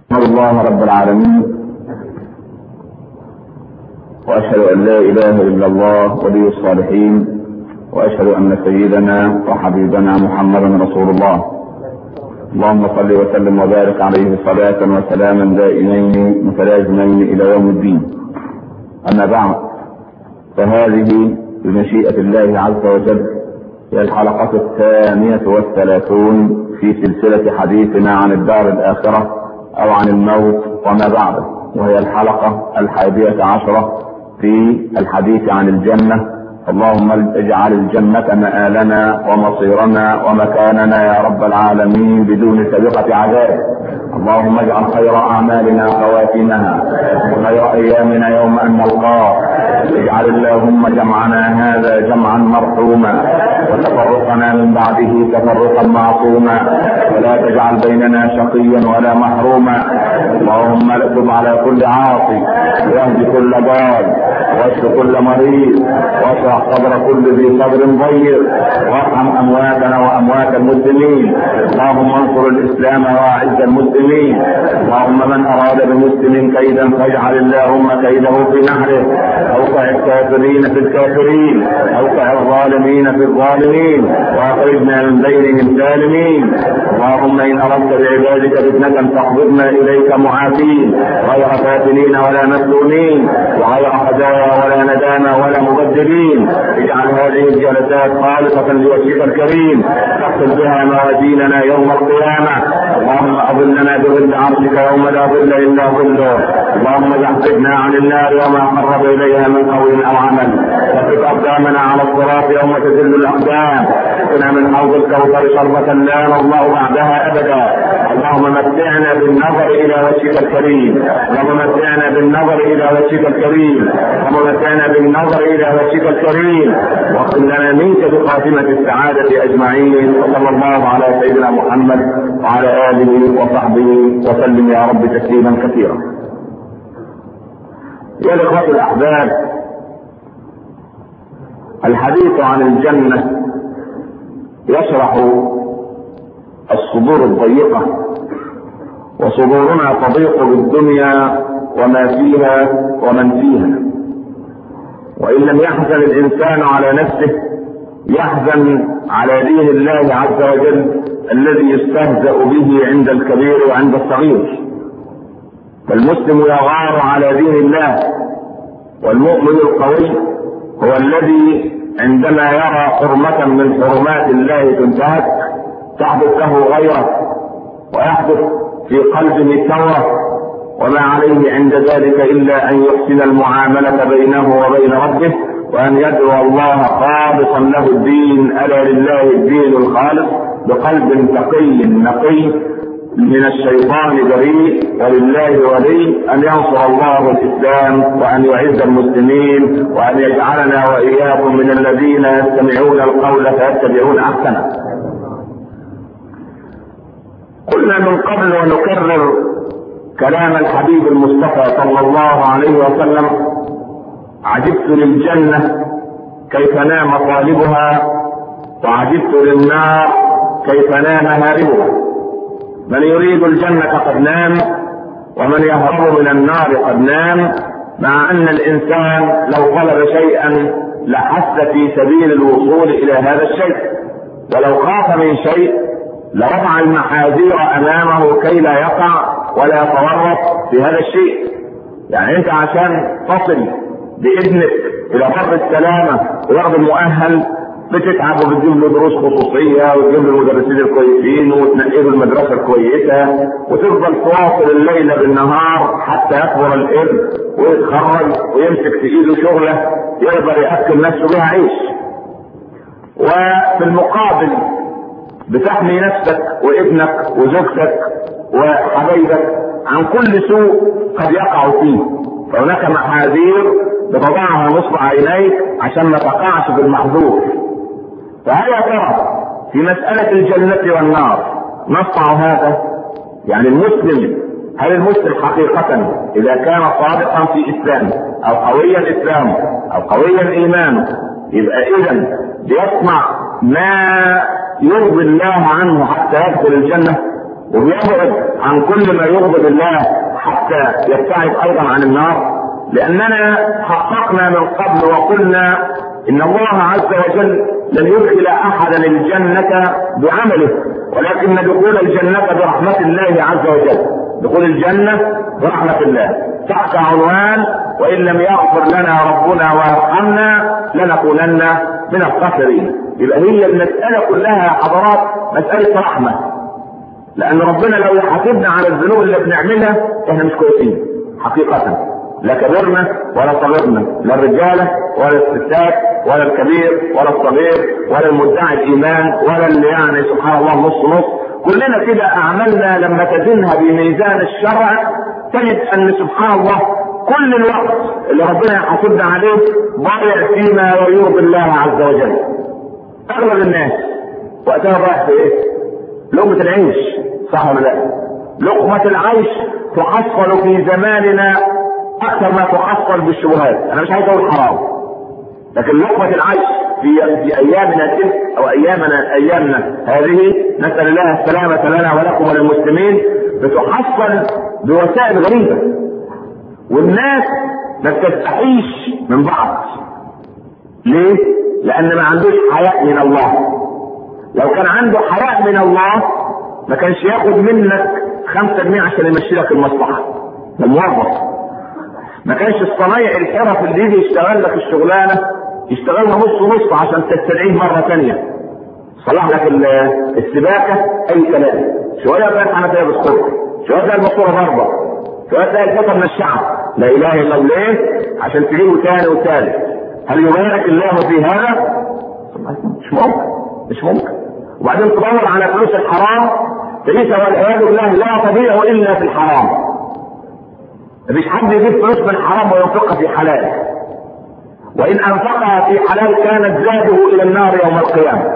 احمد الله رب العالمين واشهد ان لا اله الا الله ولي الصالحين واشهد ان سيدنا وحبيبنا محمدا رسول الله اللهم صل وسلم وبارك عليه صلاة وسلاما دائمين متلازمين الى يوم الدين اما بعد فهذه بمشيئة الله عز وجل هي الحلقة الثانية والثلاثون في سلسلة حديثنا عن الدار الآخرة أو عن الموت وما بعده وهي الحلقة الحادية عشرة في الحديث عن الجنة اللهم اجعل الجنة مآلنا ومصيرنا ومكاننا يا رب العالمين بدون سابقة عذاب اللهم اجعل خير أعمالنا خواتمها وخير أيامنا يوم أن نلقاك اجعل اللهم جمعنا هذا جمعا مرحوما وتفرقنا من بعده تفرقا معصوما ولا تجعل بيننا شقيا ولا محروما اللهم اكتب على كل عاصي واهد كل ضال واشف كل مريض واشرح صدر كل ذي صدر ضيق وارحم امواتنا واموات المسلمين اللهم انصر الاسلام واعز المسلمين اللهم من اراد بمسلم كيدا فاجعل اللهم كيده في نحره اوقع الكافرين في الكافرين اوقع الظالمين في الظالمين واخرجنا من بينهم سالمين اللهم ان اردت بعبادك فتنه فاقبضنا اليك معافين غير فاتنين ولا مفتونين وغير خزايا ولا ندامى ولا مبدلين اجعل هذه الجلسات خالصة لوجهك الكريم تحصل بها موازيننا يوم القيامة اللهم اظلنا بظل عرشك يوم لا ظل الا ظله اللهم احفظنا عن النار وما قرب اليها من قول او عمل ثبت اقدامنا على الصراط يوم تزل الاقدام اسقنا من حوض الكوثر شربة لا نظمأ بعدها ابدا اللهم متعنا بالنظر الى وجهك الكريم اللهم متعنا بالنظر الى وجهك الكريم اللهم متعنا بالنظر الى وجهك الكريم واختم لنا منك بخاتمة السعادة اجمعين وصلى الله على سيدنا محمد وعلى اله وصحبه وسلم يا رب تسليما كثيرا يا الاخوة الاحباب الحديث عن الجنة يشرح الصدور الضيقة وصدورنا تضيق بالدنيا وما فيها ومن فيها وإن لم يحزن الإنسان على نفسه يحزن على دين الله عز وجل الذي يستهزأ به عند الكبير وعند الصغير فالمسلم يغار على دين الله والمؤمن القوي هو الذي عندما يرى حرمة من حرمات الله تنتهك تحدث له غيره ويحدث في قلبه ثورة وما عليه عند ذلك إلا أن يحسن المعاملة بينه وبين ربه وأن يدعو الله خالصا له الدين ألا لله الدين الخالص بقلب تقي نقي من الشيطان بريء ولله ولي ان ينصر الله الاسلام وان يعز المسلمين وان يجعلنا واياكم من الذين يستمعون القول فيتبعون احسنه. قلنا من قبل ونكرر كلام الحبيب المصطفى صلى الله عليه وسلم عجبت للجنه كيف نام طالبها وعجبت للنار كيف نام هاربها من يريد الجنة قد نام ومن يهرب من النار قد نام مع أن الإنسان لو طلب شيئا لحث في سبيل الوصول إلى هذا الشيء ولو خاف من شيء لرفع المحاذير أمامه كي لا يقع ولا يتورط في هذا الشيء يعني أنت عشان تصل بابنك إلى بر السلامة وياخذ المؤهل بتتعب وبتجيب له دروس خصوصيه وتجيب له المدرسين الكويسين وتنقي له المدرسه الكويسه وتفضل تواصل الليل بالنهار حتى يكبر الابن ويتخرج ويمسك في ايده شغله يقدر ياكل نفسه بها عيش. وفي المقابل بتحمي نفسك وابنك وزوجتك وحبايبك عن كل سوء قد يقع فيه فهناك محاذير بتضعها نصب عينيك عشان ما تقعش في المحظور فهل يا ترى في مسألة الجنة والنار نصنع هذا؟ يعني المسلم هل المسلم حقيقة إذا كان صادقا في إسلامه أو قويا إسلامه أو قويا إيمانه يبقى إذا بيصنع ما يرضي الله عنه حتى يدخل الجنة وبيبعد عن كل ما يغضب الله حتى يبتعد ايضا عن النار لاننا حققنا من قبل وقلنا ان الله عز وجل لن يدخل احدا الجنه بعمله ولكن دخول الجنه برحمه الله عز وجل دخول الجنه برحمه الله تحت عنوان وان لم يغفر لنا ربنا ويرحمنا لنكونن من الخاسرين يبقى هي المساله كلها يا حضرات مساله رحمه لان ربنا لو يحاسبنا على الذنوب اللي بنعملها احنا مش كويسين حقيقه لا كبرنا ولا صغرنا لا الرجاله ولا الستات ولا الكبير ولا الصغير ولا المدعي الايمان ولا اللي يعني سبحان الله نص نص كلنا كده اعمالنا لما تزنها بميزان الشرع تجد ان سبحان الله كل الوقت اللي ربنا يحاسبنا عليه ضايع فيما يرضي الله عز وجل اغلب الناس وقتها ضايع في ايه؟ لقمة العيش صح ولا لا؟ لقمة العيش تحصل في زماننا اكثر ما تحصل بالشبهات انا مش عايز اقول حرام لكن لقمة العيش في في ايامنا تلك او ايامنا ايامنا هذه نسال الله السلامة لنا ولكم وللمسلمين بتحصل بوسائل غريبة والناس ما بتستحيش من بعض ليه؟ لان ما عندوش حياء من الله لو كان عنده حياء من الله ما كانش ياخد منك خمسة جنيه عشان يمشي لك المصلحة ده موظف ما كانش الصنايع الحرف اللي يجي يشتغل لك الشغلانه يشتغلها نص نص عشان تستدعيه مره ثانيه صلح لك السباكه اي كلام شويه تلاقي الحنفيه بالصبح شويه تلاقي الماسوره ضربه شويه تلاقي الفطر من الشعب لا اله الا الله ليه؟ عشان تجيبه ثاني وثالث هل يبارك الله في هذا؟ مش ممكن مش ممكن وبعدين تدور على فلوس الحرام تجد والعياذ بالله لا تضيع الا في الحرام مفيش حد يجيب فلوس من حرام وينفقها في حلال وان انفقها في حلال كانت زاده الى النار يوم القيامه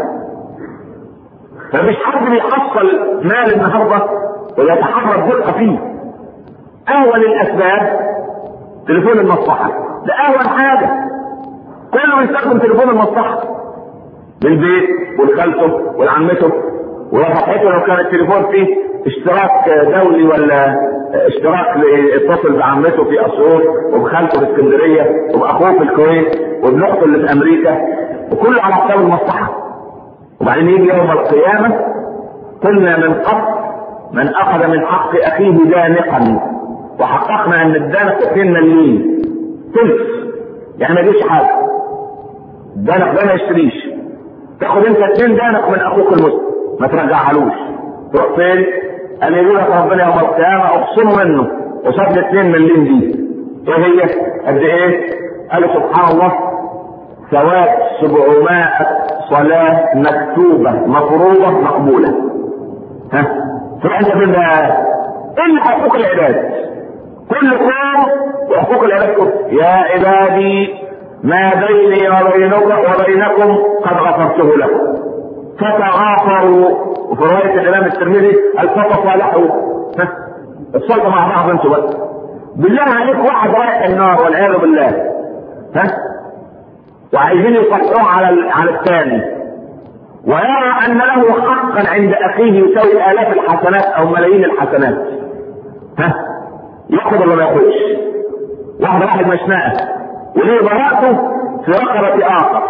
فمفيش حد بيحصل مال النهارده ويتحرى الدقه فيه اول الاسباب تليفون المصلحه ده اول حاجه كله بيستخدم تليفون المصلحه للبيت ولخالته ولعمته وفتحته لو كان التليفون فيه اشتراك دولي ولا اشتراك يتصل بعمته في اسيوط وبخالته في اسكندريه وباخوه في الكويت وابن اخته اللي في امريكا وكله على حساب المصلحه وبعدين يجي يوم القيامه قلنا من قبل من اخذ من حق اخيه دانقا وحققنا ان الدانق 2 مليون ثلث يعني ما يجيش حاجه الدانق ده ما يشتريش تاخد انت 2 دانق من اخوك المسلم ما ترجعهالوش تروح فين؟ قال يجي لك ربنا يوم القيامه اقسم منه قصاد ال 2 مليون دي ايه هي؟ قد ايه؟ قال سبحان الله ثواب 700 صلاة مكتوبة مفروضة مقبولة. ها؟ تروح انت فين بقى؟ الا حقوق العباد. كل قوم وحقوق العباد كله. يا عبادي ما بيني وبينك وبينكم قد غفرته لكم. فتغافروا وفي رواية الإمام الترمذي قال فتصالحوا اتصالحوا مع بعض انتوا بقى بالله عليك واحد رايح النار والعياذ بالله ها وعايزين يصلحوه على على الثاني ويرى ان له حقا عند اخيه يساوي الاف الحسنات او ملايين الحسنات ها ياخذ ولا ما ياخذش واحد واحد مشنقه وليه براءته في رقبه اخر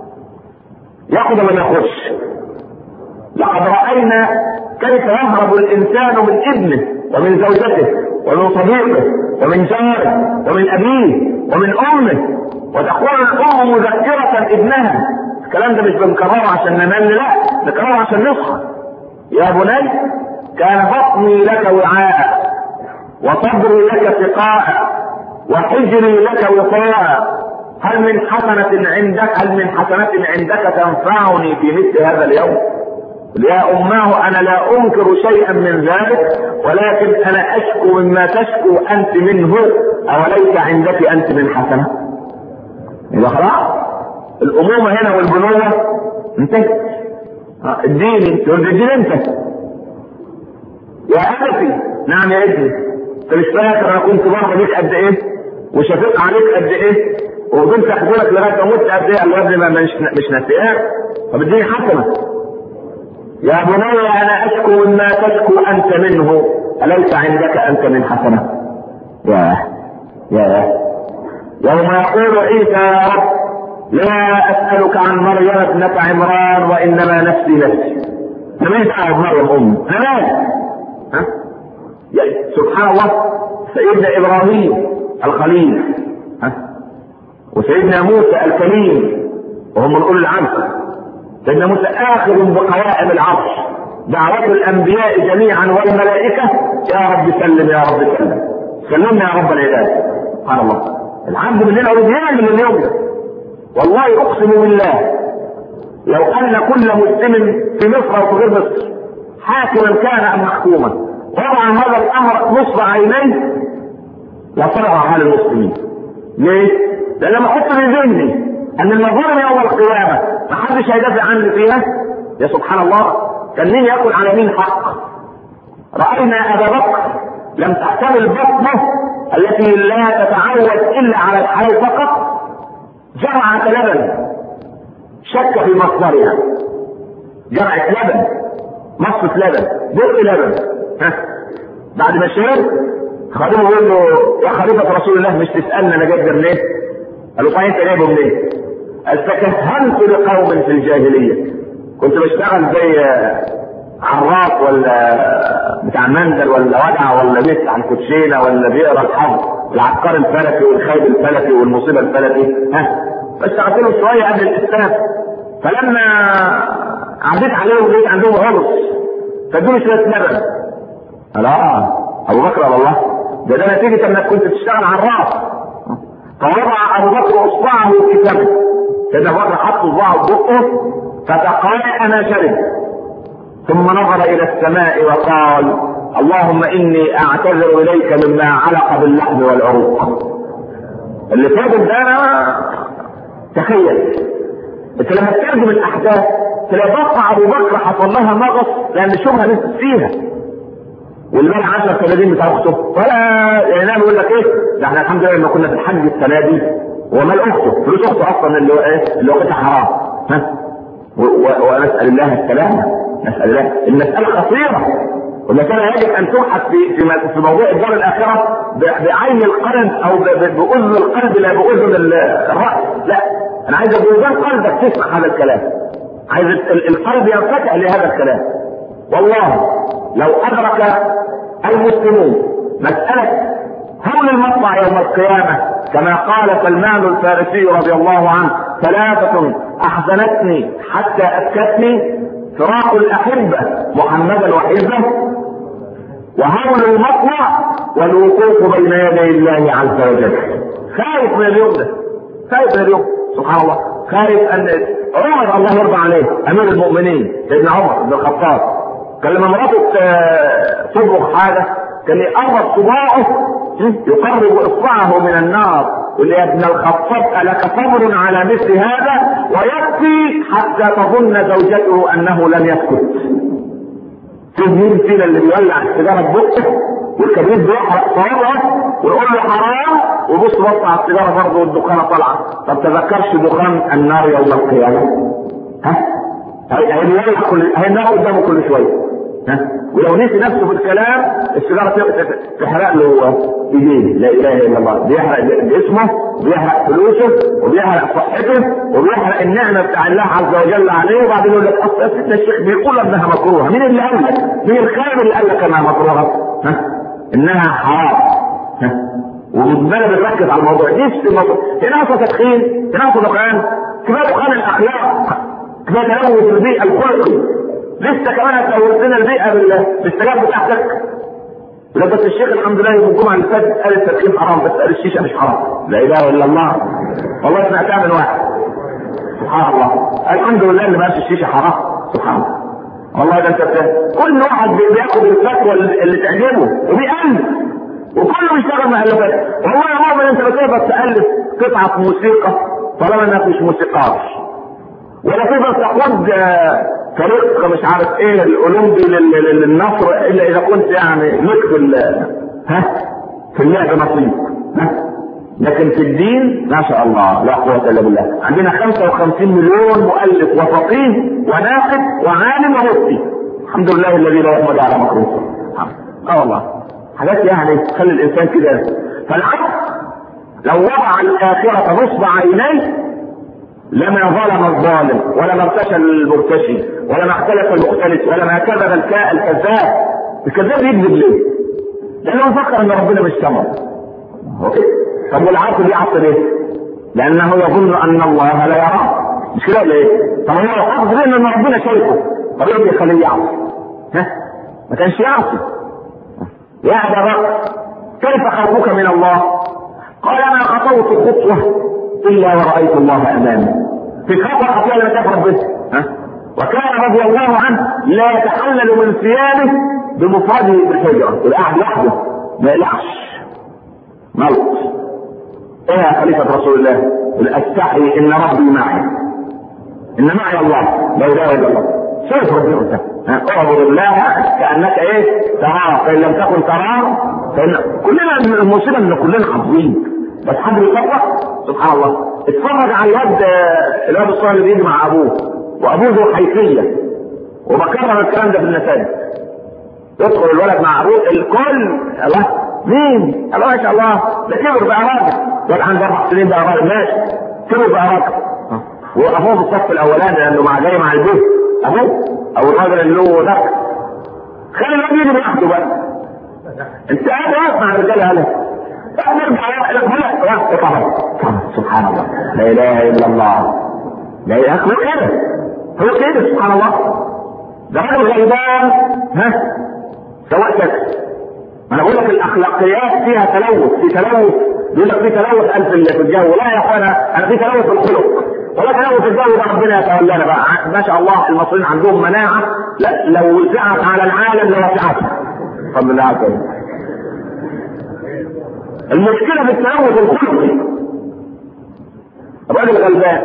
ياخذ ولا ما ياخذش لقد راينا كيف يهرب الانسان من ابنه ومن زوجته ومن صديقه ومن جاره ومن ابيه ومن امه وتقول الام مذكره ابنها الكلام ده مش بنكرره عشان ننام لا نكرره عشان نصحى يا بني كان بطني لك وعاء وصدري لك سقاء وحجري لك وقاء هل من حسنة عندك هل من حسنة عندك تنفعني في مثل هذا اليوم؟ يا أماه أنا لا أنكر شيئا من ذلك ولكن أنا أشكو مما تشكو أنت منه أوليس عندك أنت من حسنة؟ يبقى خلاص الأمومة هنا والبنوة انتهت اديني تقول الدين انت يا أبتي نعم يا ابني انت مش فاكر انا كنت بره بيك قد ايه وشفيق عليك قد ايه وفضلت احضرك لغايه ما مت قد ايه قال له يا ابني ما مش مش ناسياك طب اديني حسنه يا بني انا اشكو مما تشكو انت منه اليس عندك انت من حسنه يا يا يوم يقول عيسى يا رب لا اسالك عن مريم ابنه عمران وانما نفسي نفسي انا ما مريم ام انا ها يعني سبحان الله سيدنا ابراهيم الخليل ها وسيدنا موسى الكريم وهم من اولي العزم سيدنا موسى اخر بقوائم العرش دعوة الانبياء جميعا والملائكة يا رب سلم يا رب سلم سلمنا يا رب العباد سبحان الله العبد مننا يريد يعمل اليوم ده والله اقسم بالله لو ان كل مسلم في مصر او في غير مصر حاكما كان ام محكوما وضع هذا الامر نصب عينيه لصرف حال المسلمين ليه؟ لان لما احط في ذهني ان المظالم يوم القيامه ما حدش هيدافع عني فيها يا سبحان الله كان مين ياكل على مين حق راينا ابا بكر لم تحتمل بطنه التي لا تتعود الا على الحلال فقط جرعة لبن شك في مصدرها جرعة لبن مصة لبن بق لبن ها بعد ما شرب خادمه يقول له يا خليفة رسول الله مش تسألنا انا جايب منين؟ قال له طيب انت جايبه منين؟ قال تكهنت لقوم في الجاهلية كنت بشتغل زي عراف ولا بتاع منزل ولا ودع ولا بيت عن كوتشينه ولا بيقرا الحظ العقار الفلكي والخيب الفلكي والمصيبه الفلكي ها فاشتغلت له شويه قبل الاسلام فلما عديت عليهم لقيت عندهم غلط فادوني شويه لبن قال اه ابو بكر والله ده ده نتيجه انك كنت بتشتغل عراف فوضع ابو بكر اصبعه في فمه سيدنا ابو بكر حط اصبعه في بقه فتقاء ما شرب ثم نظر الى السماء وقال اللهم اني اعتذر اليك مما علق باللحم والعروق اللي فاضل ده انا تخيل انت لما تترجم الاحداث تلاقي بقى ابو بكر حصل لها نغص لان الشبهه نزلت فيها والمال 10 30 بتاع اخته فلا يعني يقول لك ايه ده احنا الحمد لله لما كنا في الحج السنه دي ومال اخته فلوس اخته اصلا اللي هو ايه اللي وقتها حرام ها ونسال الله السلامه نسال الله المساله خطيره والمساله يجب ان تبحث في في في موضوع الدار الاخره بعين القلب او باذن القلب لا باذن الراس لا انا عايز بوزان قلبك تسمع هذا الكلام عايز القلب ينفتح لهذا الكلام والله لو ادرك المسلمون مساله هول المطلع يوم القيامه كما قال سلمان الفارسي رضي الله عنه ثلاثة أحزنتني حتى أبكتني فراق الأحبة محمدا وحزبه وهول المطلع والوقوف بين يدي الله عز وجل خايف من اليوم ده خايف من اليوم سبحان الله خايف ان عمر الله يرضى عليه امير المؤمنين سيدنا عمر بن الخطاب كان لما مراته تطبخ حاجه كان يقرب صباعه يقرب اصبعه من النار يقول يا ابن الخطاب الك صبر على مثل هذا ويكفي حتى تظن زوجته انه لم يسكت في مين فينا اللي بيولع السيجاره ببقه والكبريت بيحرق صوابعه ويقول له حرام وبص بص على السيجاره برضه والدخانه طالعه طب تذكرش دخان النار يوم القيامه ها هيولع كل هينام قدامه كل شويه ها ولو نسي نفسه في الكلام السيجاره تحرق له ايديه لا اله الا الله بيحرق جسمه وبيحرق فلوسه وبيحرق صحته وبيحرق النعمه بتاع الله عز وجل عليه وبعدين يقول لك اصل سيدنا الشيخ بيقول انها مكروهه مين اللي قال لك؟ مين الخالق اللي قال لك انها مكروهه؟ ها انها حرام ها ودماغنا بنركز على الموضوع نفس الموضوع هنا اصلا تدخين هنا اصلا دخان كفايه دخان الاخلاق كفايه تلوث البيئه الخلقي لسه كمان هتلوث لنا البيئه بالسجاير بتاعتك لا بس الشيخ الحمد لله يوم الجمعه اللي فاتت قال التدخين حرام بس قال الشيشه مش حرام لا اله الا الله والله سمعتها من واحد سبحان الله الحمد لله اللي ما الشيشه حرام سبحان الله والله ده انت كل واحد بياخد الفتوى اللي تعجبه وبيألف وكله بيشتغل مؤلفات والله يا مؤمن انت بتقدر تألف قطعة موسيقى طالما انك مش موسيقار ولا تقدر تاخد فريق مش عارف ايه الاولمبي للنصر الا اذا كنت يعني لك في ها في اللعب نصيب ها لكن في الدين ما شاء الله لا قوة الا بالله عندنا 55 مليون مؤلف وفقيه وناقد وعالم ومفتي الحمد لله الذي لا يحمد على مكروه اه والله حاجات يعني تخلي الانسان كده فالعبد لو وضع الاخرة نصب عينيه لما ظلم الظالم ولا ما ارتشى المرتشي ولا ما اختلف المختلف ولا ما كذب الكاء الكذاب الكذاب يكذب ليه؟ لانه فكر ان ربنا مش سمع طب والعاقل يعصي ليه؟ لانه يظن ان الله لا يراه مش كده ولا ايه؟ طب هو يعصي ليه ان ربنا شايفه طب ايه اللي يخليه يعصي؟ ها؟ ما كانش يعصي يا ابا كيف خوفك من الله؟ قال ما خطوت خطوه الا ورايت الله امامي في خطوه خطوه لم تفرض به ها؟ وكان رضي الله عنه لا يتحلل من ثيابه بمفرده بالحجره القعد لوحده ما يقلعش موت ايه يا خليفة رسول الله استحي ان ربي معي ان معي الله لا اله الا الله شوف ربنا انت اعبد الله كانك ايه تراه فان لم تكن تراه فان كلنا المصيبه ان كلنا حافظين بس حد يطبق سبحان الله اتفرج على الواد الواد الصالح اللي بيجي مع ابوه وابوه ذو حيثيه وبكرر الكلام ده في المساجد يدخل الولد مع ابوه الكل الله مين؟ الله ما شاء الله ده كبر بقى راجل واد عنده اربع سنين بقى راجل ماشي كبر بقى راجل وابوه في الصف الاولاني لانه مع جاي مع البيت ابوه او الراجل اللي له ذكر خلي الواد يجي لوحده بقى انت قاعد واقف مع الرجاله هلا سبحان الله لا اله الا الله لا اله هو كده هو كده سبحان الله ده راجل غيبان ها سواء سكت انا بقول لك الاخلاقيات فيها تلوث في تلوث يقول لك في تلوث الف اللي في الجو لا يا اخوانا انا في تلوث في الخلق ولا تلوث في الجو ده ربنا يتولانا بقى ما شاء الله المصريين عندهم مناعه لا لو وسعت على العالم لوسعتها الحمد لله عز المشكله في التلوث الخلقي الراجل غلبان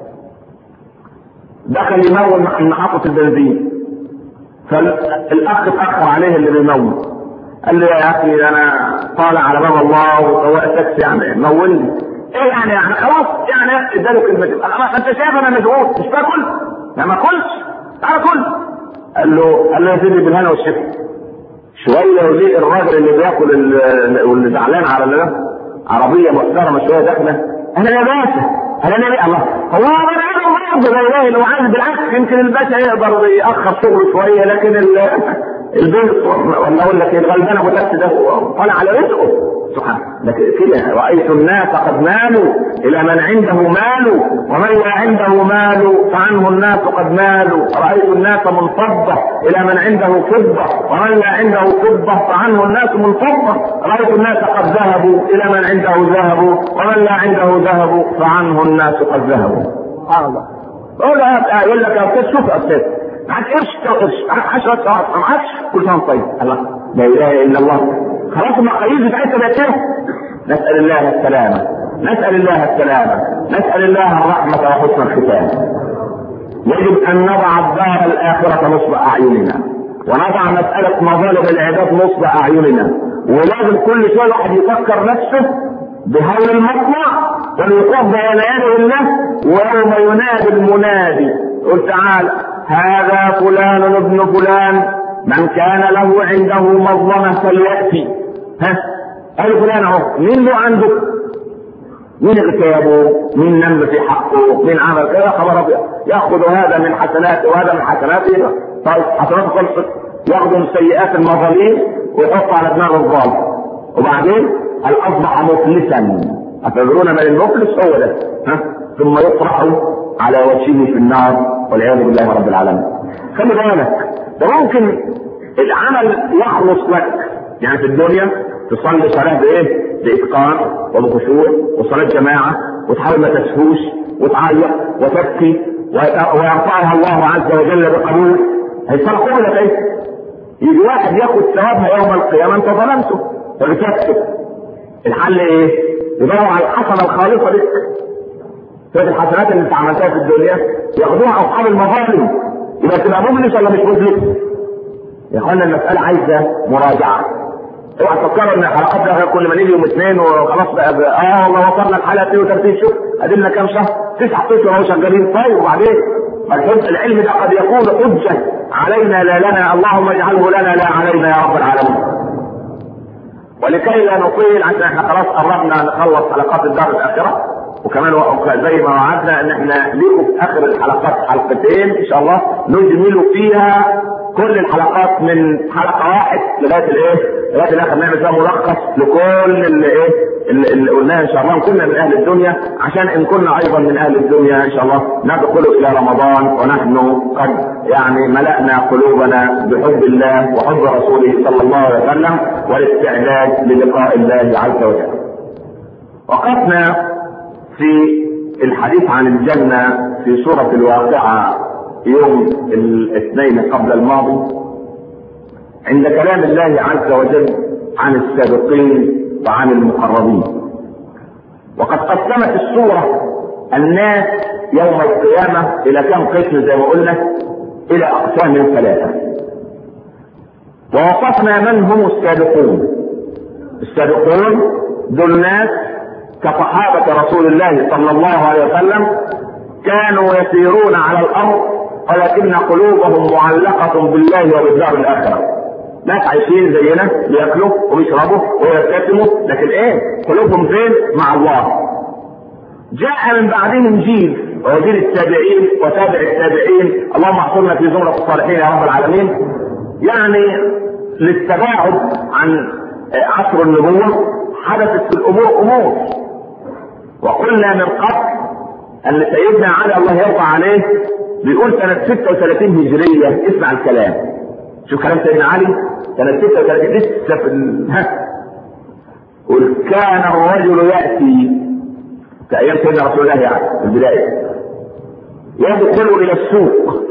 دخل يمول محطه البنزين فالاخ اتاخر عليه اللي بيمول قال له يا اخي انا طالع على باب الله وسواق تاكسي يعني مولني ايه يعني يعني خلاص يعني اداله كلمتين انت شايف انا مشغول مش باكل لا ما اكلش تعالى كل قال له قال له يا سيدي بالهنا والشفا شويه وليه الراجل اللي بياكل واللي زعلان على اللي عربيه محترمه شويه داخله انا يا باشا انا انا الله هو انا انا برضه لا اله الا عايز بالعكس يمكن الباشا يقدر ياخر شغله شويه لكن البنت ولا اقول لك الغلبان ابو تاكسي ده طالع على رزقه سبحان لكن كده رايت الناس قد مالوا الى من عنده مال ومن لا عنده مال فعنه الناس قد مالوا رايت الناس منفضه الى من عنده فضه ومن لا عنده فضه فعنه الناس منفضه رايت الناس قد ذهبوا الى من عنده ذهب ومن لا عنده ذهب فعنه الناس قد ذهبوا سبحان الله يقول لك يا استاذ شوف يا استاذ معاك قرش تو قرش معاك 10 ساعات ما معاكش كل سنه طيب الله لا اله الا الله خلاص المقاييس بتاعتها بقت كده نسال الله السلامه نسال الله السلامه نسال الله الرحمه وحسن الختام يجب ان نضع الدار الاخره نصب اعيننا ونضع مساله مظالم العباد نصب اعيننا ولازم كل شويه الواحد يفكر نفسه بهول المطلع والوقوف بين يدي الله ويوم ينادي المنادي قل تعالى هذا فلان ابن فلان من كان له عنده مظلمة فليأتي ها قال فلان اهو مين له عنده مين اغتابه مين نم في حقه مين عمل كذا خبر ابيض ياخذ هذا من حسناته وهذا من حسناته طيب حسناته خلصت ياخذ من سيئات المظالم ويحط على دماغ الظالم وبعدين هل اصبح مفلسا اتدرون من المفلس هو ده ها ثم يطرح على وجهه في النار والعياذ بالله رب العالمين خلي بالك ده ممكن العمل يخلص لك يعني في الدنيا تصلي صلاة بإيه؟ بإتقان وبخشوع وصلاة جماعة وتحاول ما تسهوش وتعيط وتبكي ويرفعها الله عز وجل بقبول هيصير قبلك ايه؟ يجي واحد ياخد ثوابها يوم القيامة انت ظلمته فبتكتب الحل ايه؟ يدور على الحسنة الخالصة لك شوف الحسنات اللي انت عملتها في الدنيا ياخدوها اصحاب المظالم يبقى تبقى مفلس ولا مش مفلس؟ يا اخوانا المسألة عايزة مراجعة اوعى تفكروا ان الحلقات ده كل ما نيجي يوم اثنين وخلاص بقى, بقى اه والله وصلنا الحلقه 32 شوف ادينا كام شهر تسع اشهر اهو شغالين طيب وبعدين العلم ده قد يكون حجه علينا لا لنا اللهم اجعله لنا لا علينا يا رب العالمين ولكي لا نطيل عشان احنا خلاص قربنا نخلص حلقات الدار الاخره وكمان زي ما وعدنا ان احنا ليكم في اخر الحلقات حلقتين ان شاء الله نجمل فيها كل الحلقات من حلقه واحد لغايه الايه؟ لغايه الاخر نعمل فيها ملخص لكل اللي ايه؟ اللي قلناه ان شاء الله كنا من اهل الدنيا عشان ان كنا ايضا من اهل الدنيا ان شاء الله ندخل الى رمضان ونحن قد يعني ملأنا قلوبنا بحب الله وحب رسوله صلى الله عليه وسلم والاستعداد للقاء الله عز وجل. وقفنا في الحديث عن الجنة في سورة الواقعة يوم الاثنين قبل الماضي عند كلام الله عز وجل عن السابقين وعن المقربين وقد قسمت السورة الناس يوم القيامة إلى كم قسم زي ما قلنا إلى أقسام ثلاثة ووصفنا من هم السابقون السابقون دول ناس كصحابة رسول الله صلى الله عليه وسلم كانوا يسيرون على الأرض ولكن قلوبهم معلقة بالله وبالدار الآخرة ناس عايشين زينا بياكلوا وبيشربوا ويبتسموا لكن ايه قلوبهم فين مع الله جاء من بعدهم جيل وهو جيل التابعين وتابع التابعين اللهم احفظنا في زمرة الصالحين يا رب العالمين يعني للتباعد عن عصر النبوة حدثت في الامور امور وقلنا من قبل ان سيدنا علي الله يرضى عليه بيقول سنة 36 هجرية اسمع الكلام شوف كلام سيدنا علي سنة 36 لسه في ها قل كان الرجل يأتي في أيام سيدنا رسول الله يعني في البداية يدخل إلى السوق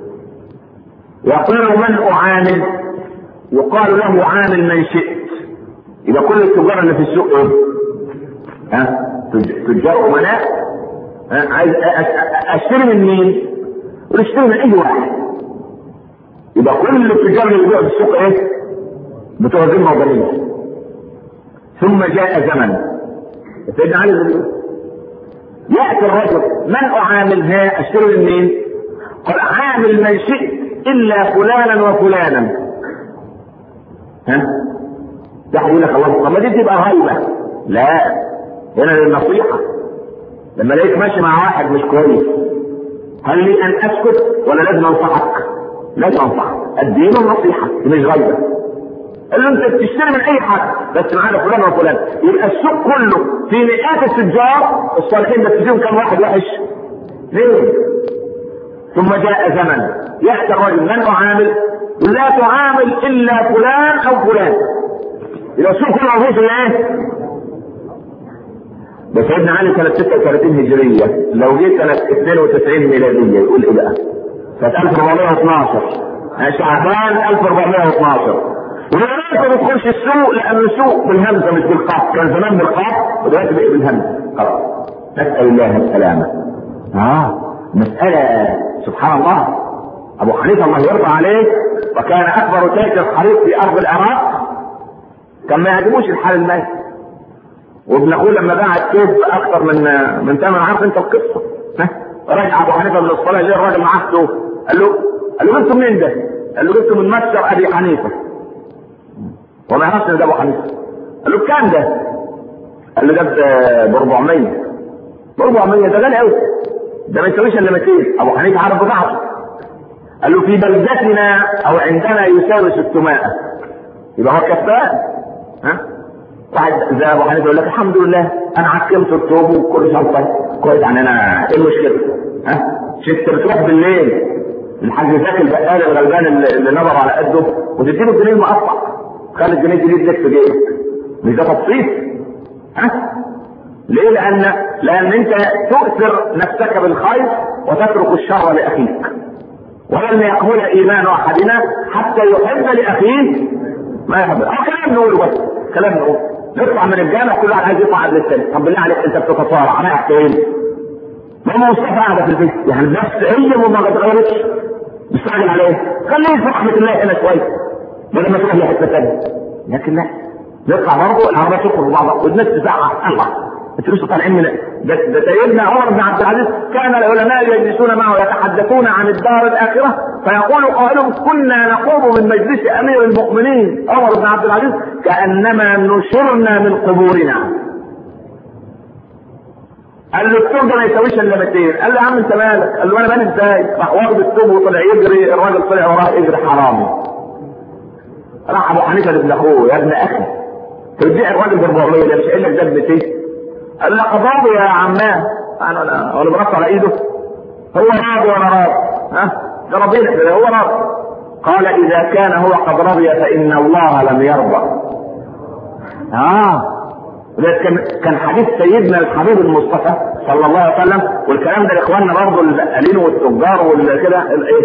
يقول من أعامل يقال له عامل من شئت يبقى كل التجار اللي في السوق ايه؟ ها؟ تجار امناء ها؟ عايز اشتري من مين؟ ونشتري من اي واحد يبقى كل التجار اللي بيبيعوا في السوق ايه؟ بتوع ذمه وضمير ثم جاء زمن سيدنا علي بن ياتي الرجل من اعامل ها اشتري من مين؟ قال عامل من شئت الا فلانا وفلانا ها؟ واحد يقول لك الله طب ما دي تبقى غيبه لا هنا للنصيحه لما لقيت ماشي مع واحد مش كويس هل لي ان اسكت ولا لازم انصحك؟ لازم انصحك الدين النصيحه مش غيبه قال له انت بتشتري من اي حد بس معانا فلان وفلان يبقى السوق كله في مئات التجار الصالحين بس فيهم كم واحد وحش؟ ليه؟ ثم جاء زمن ياتي الرجل من اعامل؟ لا تعامل الا فلان او فلان يبقى السوق كله مفروض ايه؟ ده سيدنا علي سنة 36 هجرية لو جه سنة 92 ميلادية يقول ايه بقى؟ سنة 1412 شعبان 1412 ولذلك ما تدخلش السوق لأن السوق بالهمزة مش بالقاف كان زمان بالقاف ودلوقتي بقى بالهمزة خلاص نسأل الله السلامة اه مسألة سبحان الله أبو حنيفة الله يرضى عليه وكان أكبر تاجر حريق في أرض العراق كان ما يعجبوش الحال المالي وابن اخوه لما باع الثوب اكثر من من ثمن عارف انت القصه ها رجع ابو حنيفه من الصلاه جه الراجل معاه ثوب قال له قال له جبته منين ده؟ قال له جبته من متجر ابي حنيفه وما يعرفش ان ده ابو حنيفه قال له بكام ده؟ قال له ده ب 400 ب 400 ده غالي قوي ده ما يساويش الا 200 ابو حنيفه عارف بضاعته قال له في بلدتنا او عندنا يساوي 600 يبقى هو كفاء ها واحد زي ابو حنيفه يقول لك الحمد لله انا عكمت الثوب وكل شيء طيب كويس يعني انا ايه المشكله؟ ها؟ شفت بتروح بالليل الحاج زكي البقال الغلبان اللي, اللي نظر على قده وتديله الجنيه المقطع خلي الجنيه الجديد لك في جيبك مش ده تبسيط؟ ها؟ ليه؟ لأن لأن أنت تؤثر نفسك بالخير وتترك الشر لأخيك. ولن يقبل إيمان أحدنا حتى يحب لأخيه ما يحب. أه كلام نقوله بس كلام نقوله. نطلع من الجامع كل واحد عايز يطلع قبل الثاني، طب بالله عليك أنت بتتصارع رايح فين؟ ماما مصطفى قاعدة في البيت، يعني نفس هي ما اتغيرتش. مستعجل عليه، خليه في رحمة الله هنا شوية. بدل ما تروح لحتة ثانية. لكن لا نطلع برضه العربيه تدخل في بعضها والناس تزعق الله انتوا لسه طالعين من ده, ده سيدنا عمر بن عبد العزيز كان العلماء يجلسون معه يتحدثون عن الدار الاخره فيقول قائلهم كنا نقوم من مجلس امير المؤمنين عمر بن عبد العزيز كانما نشرنا من قبورنا قال له الثوب ده ما يساويش الا 200 قال له يا عم انت مالك قال له انا مالي ازاي راح واخد الثوب وطلع يجري الراجل طلع وراه يجري حرامي راح ابو حنيفه لابن اخوه يا ابن اخي ترجع الراجل ب 400 ده مش قايل لك ده ب 200 قال له قضاه يا عماه انا انا ولا برص على ايده هو راضي وانا راضي ها ده راضينا كده هو راضي قال اذا كان هو قد رضي فان الله لم يرضى اه وده كان كان حديث سيدنا الحبيب المصطفى صلى الله عليه وسلم والكلام ده لاخواننا برضه القالين والتجار والكده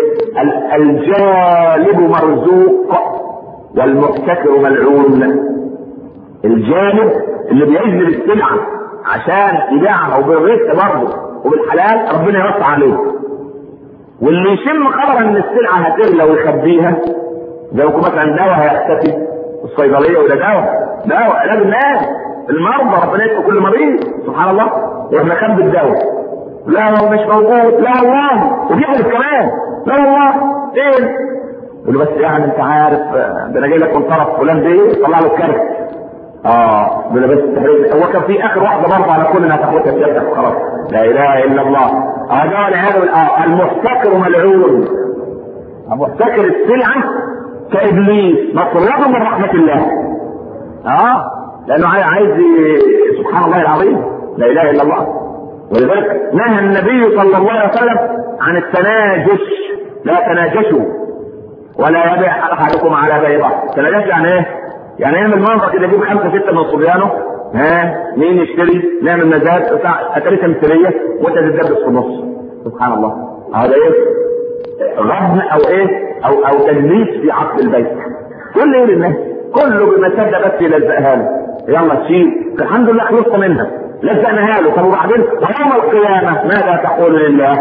الجالب مرزوق والمحتكر ملعون الجانب اللي بيجلب السلعه عشان يبيعها وبالرزق برضه وبالحلال ربنا يوسع عليه واللي يشم خبر ان السلعه هتغلى ويخبيها زي يكون مثلا دواء هيختفي الصيدليه ولا دواء دواء علاج الناس المرضى ربنا يشفي كل مريض سبحان الله واحنا خبي الدواء لا هو مش موجود لا والله وبيحلف كمان لا والله فين يقول له بس يعني انت عارف ده انا جاي لك من طرف فلان ده طلع له الكارت اه يقول له بس التحرير هو كان في اخر واحده برضه على كل انها تاخدها سيادتك خلاص لا اله الا الله اه ده والعياذ بالله المحتكر ملعون محتكر السلعه كابليس مطرده من رحمه الله اه لانه عايز سبحان الله العظيم لا اله الا الله ولذلك نهى النبي صلى الله عليه وسلم عن التناجش لا تناجشوا ولا يبيع احدكم على بيضه تناجش يعني ايه؟ يعني يعمل منظر كده يجيب خمسه سته من صبيانه ها مين يشتري نعمل مزاد بتاع اتريكه مثاليه وانت تتدبس في النص سبحان الله هذا ايه؟ غبن او ايه؟ او او تدليس في عقد البيت كل ايه للناس كله بمسده بس يلزقها له يلا شيل الحمد لله خلصت منها لزقناها له طب وبعدين ويوم القيامه ماذا تقول لله؟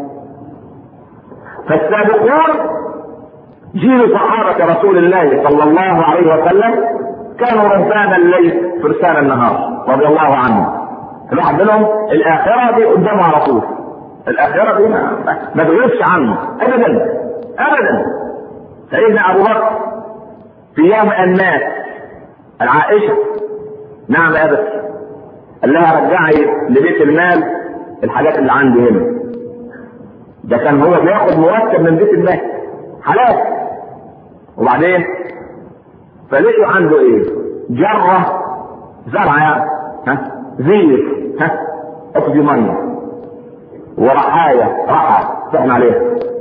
فالسابقون جيل صحابة رسول الله صلى الله عليه وسلم كانوا رهبان الليل فرسان النهار رضي الله عنهم الواحد منهم الآخرة دي قدامه على طول الآخرة دي ما, ما تغيبش عنه أبدا أبدا سيدنا أبو بكر في يوم أن مات العائشة نعم يا أبت قال لها رجعي لبيت المال الحاجات اللي عندي هنا ده كان هو بياخد مرتب من بيت المال حلال وبعدين فلقوا عنده ايه جرة زرع يعني ها زير ها اقضي مية ورحاية رحى تحنا عليها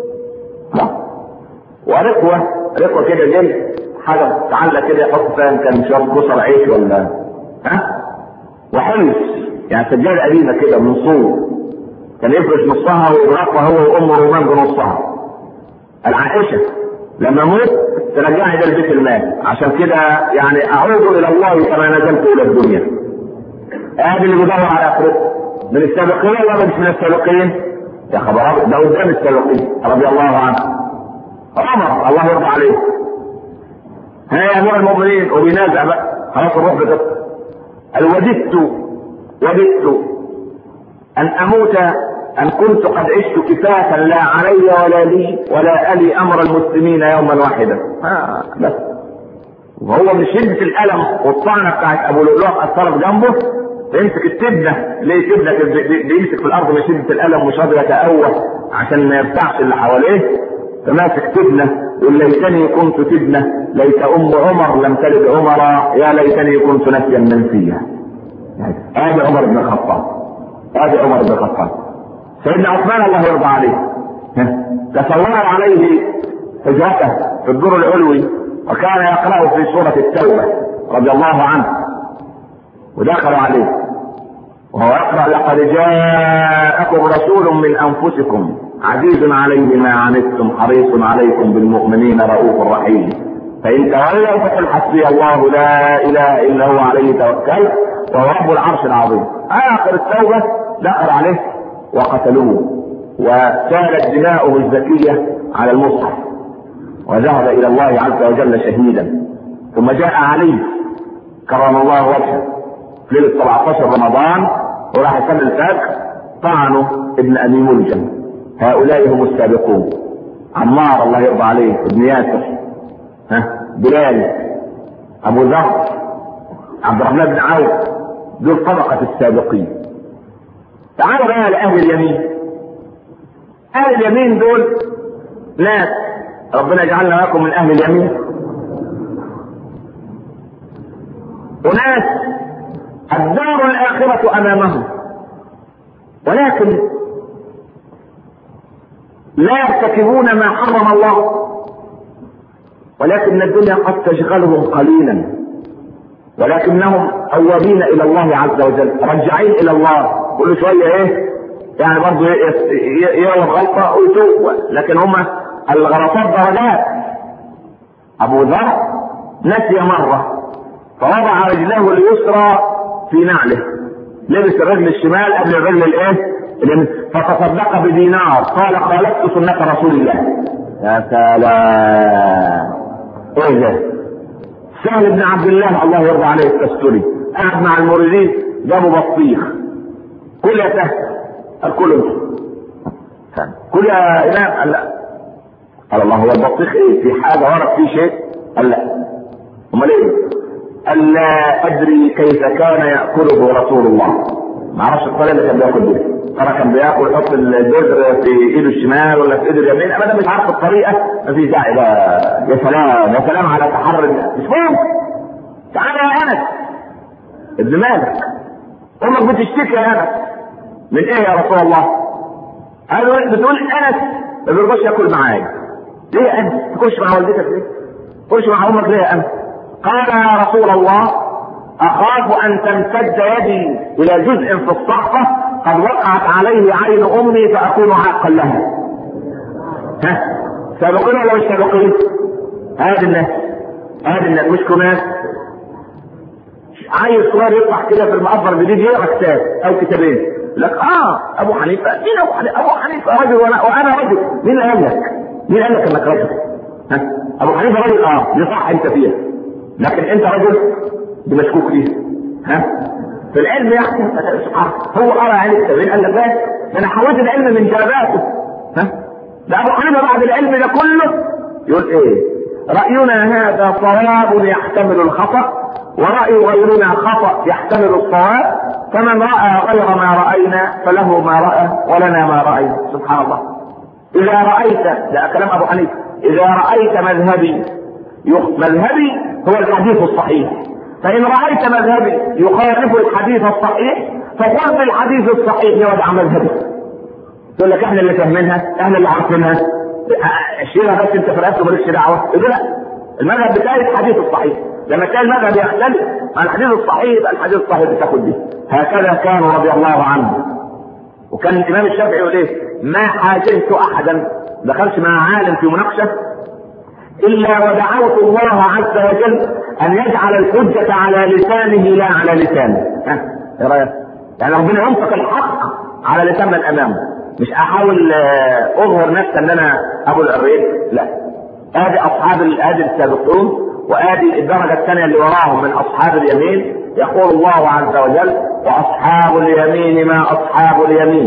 ها ورقوة رقوة كده جلد حاجة تعلق كده يحط فيها كان شوية بصل عيش ولا ها وحلس يعني سجادة قديمة كده من صور كان يفرش نصها ويرقى هو وامه رومان بنصها العائشة لما موت ترجعني ده لبيت المال عشان كده يعني اعود الى الله كما نزلت الى الدنيا ادي اللي بيدور على اخرته من السابقين ولا مش من السابقين يا خبر ده قدام السابقين رضي الله عنه عمر الله يرضى عليه ها يا امير المؤمنين وبينازع بقى خلاص الروح بتطلع قال وددت وددت ان اموت ان كنت قد عشت كفاة لا علي ولا لي ولا الي امر المسلمين يوما واحدا آه بس وهو من شدة الألم والطعنة بتاعت أبو لؤلؤة أثرت جنبه يمسك التبنة ليه تبنة بيمسك في الأرض من شدة الألم مش قادر يتقوى عشان ما يرتعش اللي حواليه فماسك تبنة يقول ليتني كنت تبنة ليت أم عمر لم تلد عمر يا ليتني كنت نسيا منسيا هذا عمر بن الخطاب هذا عمر بن الخطاب سيدنا عثمان الله يرضى عليه تصوروا عليه هجرته في الدور العلوي وكان يقرأ في سورة التوبة رضي الله عنه ودخلوا عليه وهو يقرأ لقد جاءكم رسول من أنفسكم عزيز عليه ما عنتم حريص عليكم بالمؤمنين رؤوف رحيم فإن تولوا فقل حسبي الله لا إله إلا هو عليه توكلت وهو رب العرش العظيم آخر التوبة دخل عليه وقتلوه وسالت دماؤه الزكية على المصحف وذهب إلى الله عز وجل شهيدا ثم جاء علي كرم الله وجهه في ليله 17 رمضان وراح يصلي الفجر طعنوا ابن ابي ملجم هؤلاء هم السابقون عمار الله يرضى عليه ابن ياسر ها بلال ابو ذر عبد الرحمن بن عوف دول طبقة السابقين تعالوا بقى لأهل اليمين أهل اليمين دول ناس ربنا يجعلنا لكم من أهل اليمين وناس الدار الآخرة أمامهم ولكن لا يرتكبون ما حرم الله ولكن الدنيا قد تشغلهم قليلا ولكنهم اوابين الى الله عز وجل رجعين الى الله كل شويه ايه يعني برضه يغلط غلطه ويتوب لكن هم الغلطات درجات ابو ذر نسي مره فوضع رجله اليسرى في نعله لبس الرجل الشمال قبل الرجل الايه فتصدق بدينار قال خالفت سنة رسول الله يا سلام ايه ده سهل بن عبد الله الله يرضى عليه التستري قاعد مع المريدين جابوا بطيخ كل يا سهل قال كل كل يا امام قال لا قال الله هو البطيخ ايه في حاجه ورد فيه شيء قال لا امال ايه قال لا ادري كيف كان ياكله رسول الله ما اعرفش الطريقه اللي كان بياكل بيها ترى كان بياكل يحط البذر في ايده الشمال ولا في ايده اليمين ابدا مش عارف الطريقه ما فيش داعي بقى يا سلام يا سلام على تحرر مش مهم تعالى يا انس ابن مالك امك بتشتكي يا انس من ايه يا رسول الله؟ قالوا بتقول انس ما بيرضاش ياكل معايا ليه يا انس؟ تخش مع والدتك ليه؟ تخش مع امك ليه يا انس؟ قال يا رسول الله اخاف ان تمتد يدي الى جزء في الصحفه قد وقعت عليه عين امي فاكون عاقا لها. ها؟ سابقين ولا مش سابقين؟ هذه الناس هذه الناس مش كناس عيل صغير يطلع كده في المقبر جديد يقرا كتاب او كتابين لك اه ابو حنيفه مين ابو حنيفه؟ ابو حنيفه رجل وانا وانا رجل مين اللي قال لك؟ مين قال لك انك رجل؟ ها؟ ابو حنيفه رجل اه دي صح انت فيها لكن انت رجل دي مشكوك فيها ها؟ في العلم يعني سبحان هو قرا عليه الكتابين قال لك بس انا حولت العلم من جاباته ها؟ ده ابو حنيفه بعد العلم ده كله يقول ايه؟ راينا هذا صواب يحتمل الخطا ورأي غيرنا خطأ يحتمل الصواب فمن رأى غير ما رأينا فله ما رأى ولنا ما رأينا سبحان الله إذا رأيت ده كلام أبو حنيفة إذا رأيت مذهبي مذهبي هو الحديث الصحيح فإن رأيت مذهبي يخالف الحديث الصحيح فخذ بالحديث الصحيح ودع مذهبي تقول لك احنا اللي فاهمينها احنا اللي عارفينها شيلها بس انت في رأسه مالكش دعوه يقول لا المذهب بتاعي الحديث الصحيح لما كان المذهب يختلف عن الحديث الصحيح يبقى الحديث الصحيح بتاخد به هكذا كانوا رضي الله عنهم وكان الامام الشافعي يقول ايه ما حاججت احدا دخلت مع عالم في مناقشه الا ودعوت الله عز وجل ان يجعل الحجه على لسانه لا على لسانه ها ايه رايك؟ يعني ربنا ينطق الحق على لسان من امامه مش احاول اظهر نفسي ان انا ابو العريق لا ادي اصحاب ادي السابقون وادي الدرجه الثانيه اللي وراهم من اصحاب اليمين يقول الله عز وجل واصحاب اليمين ما اصحاب اليمين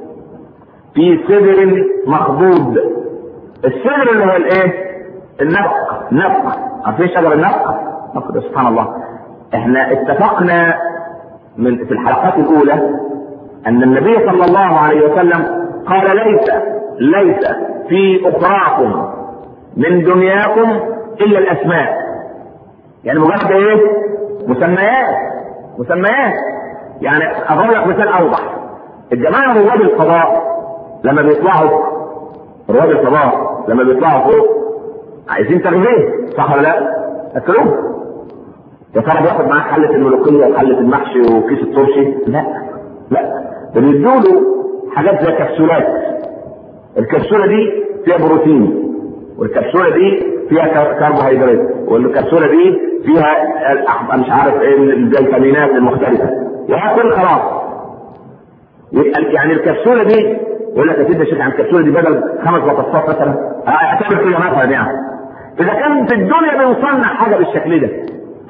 في سدر مخضود السدر اللي هو الايه؟ النفق نفق عارفين شجر النفق؟ نفق سبحان الله احنا اتفقنا من في الحلقات الاولى ان النبي صلى الله عليه وسلم قال ليس ليس في اخراكم من دنياكم الا الاسماء يعني مجرد ايه؟ مسميات مسميات يعني اضرب لك مثال اوضح الجماعه رواد الفضاء لما بيطلعوا رواد الفضاء لما بيطلعوا فوق عايزين تغذيه صح ولا لا؟ اكلوه يا ترى بياخد معاه حله الملوخيه وحله المحشي وكيس الترشي؟ لا لا ده بيدوا له حاجات زي كبسولات الكبسوله دي فيها بروتين والكبسوله دي فيها كربوهيدرات والكبسوله دي فيها مش عارف ايه الفيتامينات المختلفه ياكل خلاص يبقى يعني الكبسوله دي يقول لك يا سيدي شيخ عن الكبسوله دي بدل خمس بطاطسات مثلا اعتبر كده مثلا يعني اذا كان في الدنيا بنصنع حاجه بالشكل ده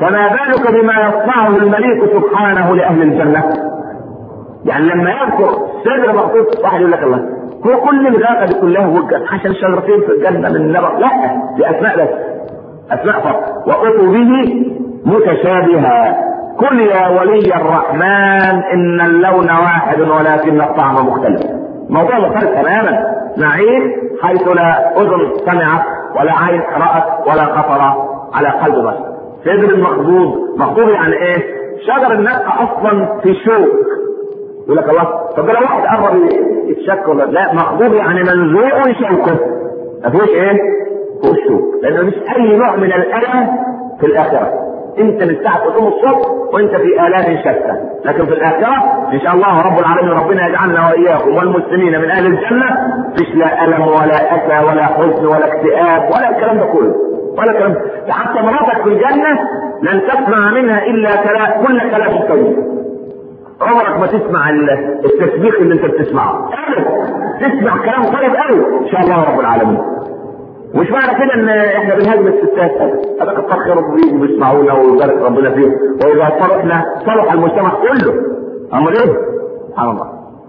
فما بالك بما يصنعه المليك سبحانه لاهل الجنه يعني لما يذكر سدر مخطوط واحد يقول لك الله هو كل الغابه دي كلها وجه عشان شجرتين في الجنه من نبر لا دي اسماء بس اسماء فقط واتوا به متشابها قل يا ولي الرحمن ان اللون واحد ولكن الطعم مختلف موضوع مختلف تماما نعيم حيث لا اذن سمعت ولا عين رأت ولا خطر على قلب بشر سدر المخضوض مخضوض يعني ايه شجر النبقى اصلا في شوك يقول لك الله طب لو واحد قرب يتشك ولا لا مخضوض يعني منزوع شوكه ما فيهوش ايه؟ فيهوش شوك لانه مش اي نوع من الالم في الاخره انت من ساعه تقوم الصبح وانت في الام شتى لكن في الاخره ان شاء الله رب العالمين ربنا يجعلنا واياكم والمسلمين من اهل الجنه فيش لا الم ولا اسى ولا حزن ولا اكتئاب ولا الكلام ده كله ولا كلام ده حتى مراتك في الجنه لن تسمع منها الا كلام كل كلام طيب عمرك ما تسمع التسبيح اللي انت بتسمعه تسمع كلام طيب قوي ان شاء الله رب العالمين مش معنى كده ان احنا بنهاجم الستات هذا كتر خيرهم بيجوا بيسمعونا ويبارك ربنا فيهم واذا صلحنا صلح المجتمع كله امال ايه؟ سبحان الله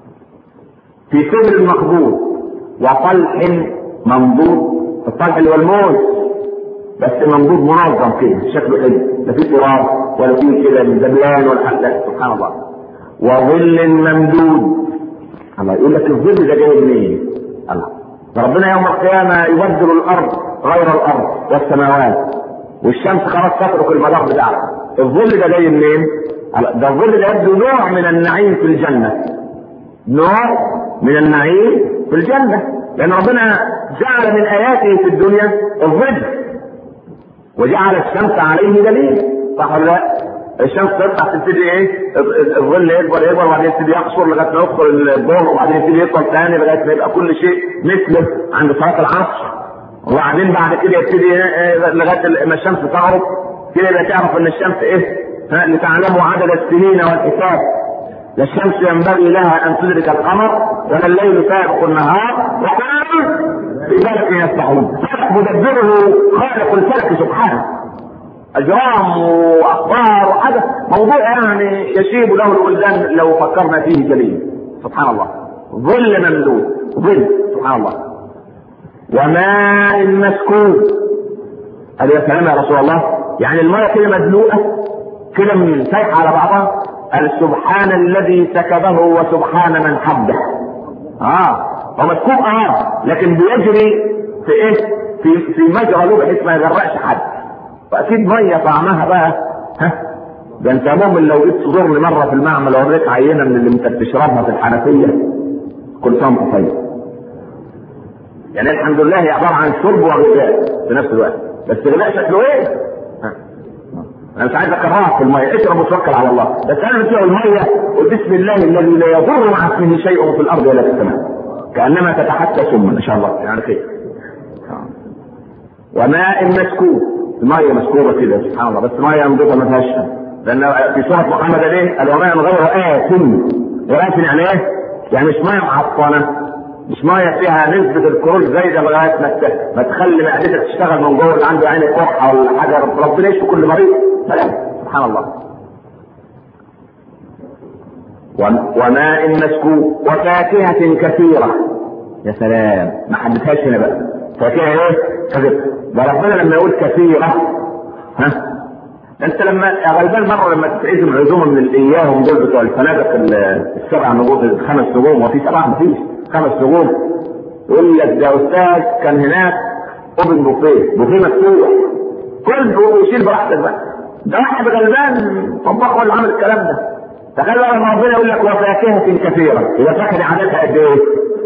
في سدر مقبول وطلح منضود الطلح اللي هو الموز بس منضود منظم كده شكله حلو لا فيه تراب ولا فيه كده دبلان ولا حاجه سبحان الله وظل ممدود الله يقول لك الظل ده جاي منين؟ الله ربنا يوم القيامة يبدل الأرض غير الأرض والسماوات والشمس خلاص تترك المدار بتاعها الظل ده جاي منين؟ ده الظل ده يبدو نوع من النعيم في الجنة نوع من النعيم في الجنة لأن ربنا جعل من آياته في الدنيا الظل وجعل الشمس عليه دليل صح ولا لا؟ الشمس تطلع تبتدي ايه؟ الظل يكبر يكبر وبعدين يبتدي يقصر لغايه ما يدخل الظهر وبعدين يبتدي يطول ثاني لغايه ما يبقى كل شيء مثله عند صلاه العصر وبعدين بعد كده يبتدي لغايه ما الشمس تغرب كده يبقى تعرف ان الشمس ايه؟ لتعلموا عدد السنين والحساب لا الشمس ينبغي لها ان تدرك القمر ولا الليل سابق النهار وكل في ذلك يسبحون مدبره خالق الفلك سبحانه اجرام واخبار وحاجه موضوع يعني يشيب له الولدان لو فكرنا فيه جليل سبحان الله ظل ممدود ظل سبحان الله وماء مسكوب قال يا سلام يا رسول الله يعني الماء كده مدلوقه كده سايحه على بعضها قال سبحان الذي سكبه وسبحان من حبه اه هو مسكوب اه لكن بيجري في ايه في في مجرى له بحيث ما يغرقش حد واكيد ميه طعمها بقى ها ده انت مؤمن لو جيت تزورني مره في المعمل اوريك عينه من اللي انت بتشربها في الحنفيه كل سنه وانت طيب. يعني الحمد لله هي عباره عن شرب وغذاء في نفس الوقت بس الغذاء شكله ايه؟ ها. انا مش عايز اكرهك في الميه اشرب وتوكل على الله بس انا بتوع الميه وبسم الله الذي لا يضر مع اسمه شيء في الارض ولا في السماء كانما تتحدى سما ان شاء الله يعني خير وماء مسكوب المية مسكوبة كده سبحان الله بس مية نضيفة ما فيهاش لأن في سورة محمد ليه؟ قال وماء غير آسن وآسن يعني إيه؟ يعني مش مية معطنة مش مية فيها نسبة الكحول زايدة لغاية ما ما تخلي معدتك تشتغل من جوه اللي عنده عين كحة ولا حاجة ربنا يشفي كل مريض لا سبحان الله وماء مسكوب وفاكهة كثيرة يا سلام ما حددهاش هنا بقى فاكهة ايه؟ كثيرة ده ربنا لما يقول كثيرة ها انت لما يا غلبان مره لما تتعزم عزومه من الاياهم دول بتوع الفنادق السبع نجوم الخمس نجوم وفي سبعه مفيش خمس نجوم يقول لك ده استاذ كان هناك اوبن بوفيه بوفيه مفتوح كل ويشيل براحتك بقى ده واحد غلبان طباخ ولا عامل الكلام ده تخيل بقى لما ربنا يقول لك وفاكهه كثيره يبقى فاكهه عددها قد ايه؟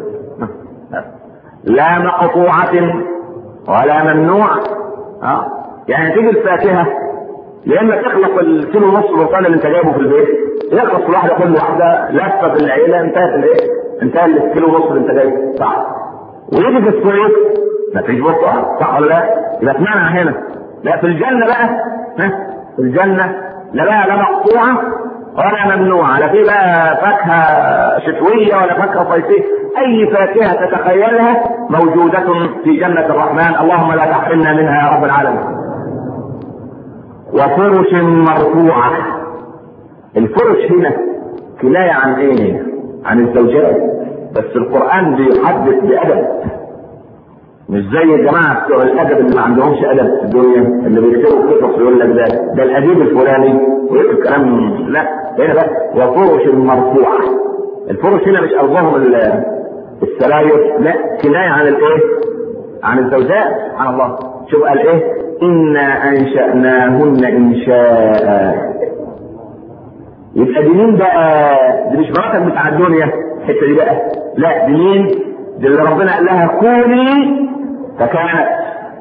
لا مقطوعة ولا ممنوعة اه يعني تيجي الفاكهة يا اما تخلص الكيلو ونص برتقال اللي انت جايبه في البيت يخلص الواحدة كل واحدة لفة في العيلة انتهت الايه؟ انتهى الكيلو ونص اللي انت جايبه صح ويجي في الصيف مفيش برتقال صح ولا لا؟ يبقى اتمنع هنا لا في الجنة بقى ها في الجنة لا بقى لا مقطوعة ولا ممنوعة لا في بقى فاكهة شتوية ولا فاكهة صيفية أي فاكهة تتخيلها موجودة في جنة الرحمن اللهم لا تحرمنا منها يا رب العالمين وفرش مرفوعة الفرش هنا كناية عن ايه عن الزوجات بس القرآن بيحدث بأدب مش زي الجماعة بتوع الأدب اللي ما عندهمش أدب في الدنيا اللي بيكتبوا قصص يقول لك ده ده الأديب الفلاني ويكتب كلام لا هنا بس وفرش مرفوعة الفرش هنا مش قصدهم السراير لا كناية عن الايه؟ عن الزوجات سبحان الله شوف قال ايه؟ إنا أنشأناهن إنشاء يبقى دي مين بقى؟ دي مش مراتك بتاع الدنيا الحتة دي بقى لا دي مين؟ دي اللي ربنا قال لها كوني فكانت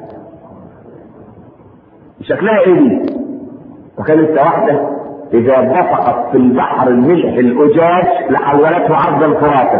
شكلها ايه دي؟ وكانت واحدة إذا دفقت في البحر الملح الأجاج لحولته عرضا فراتا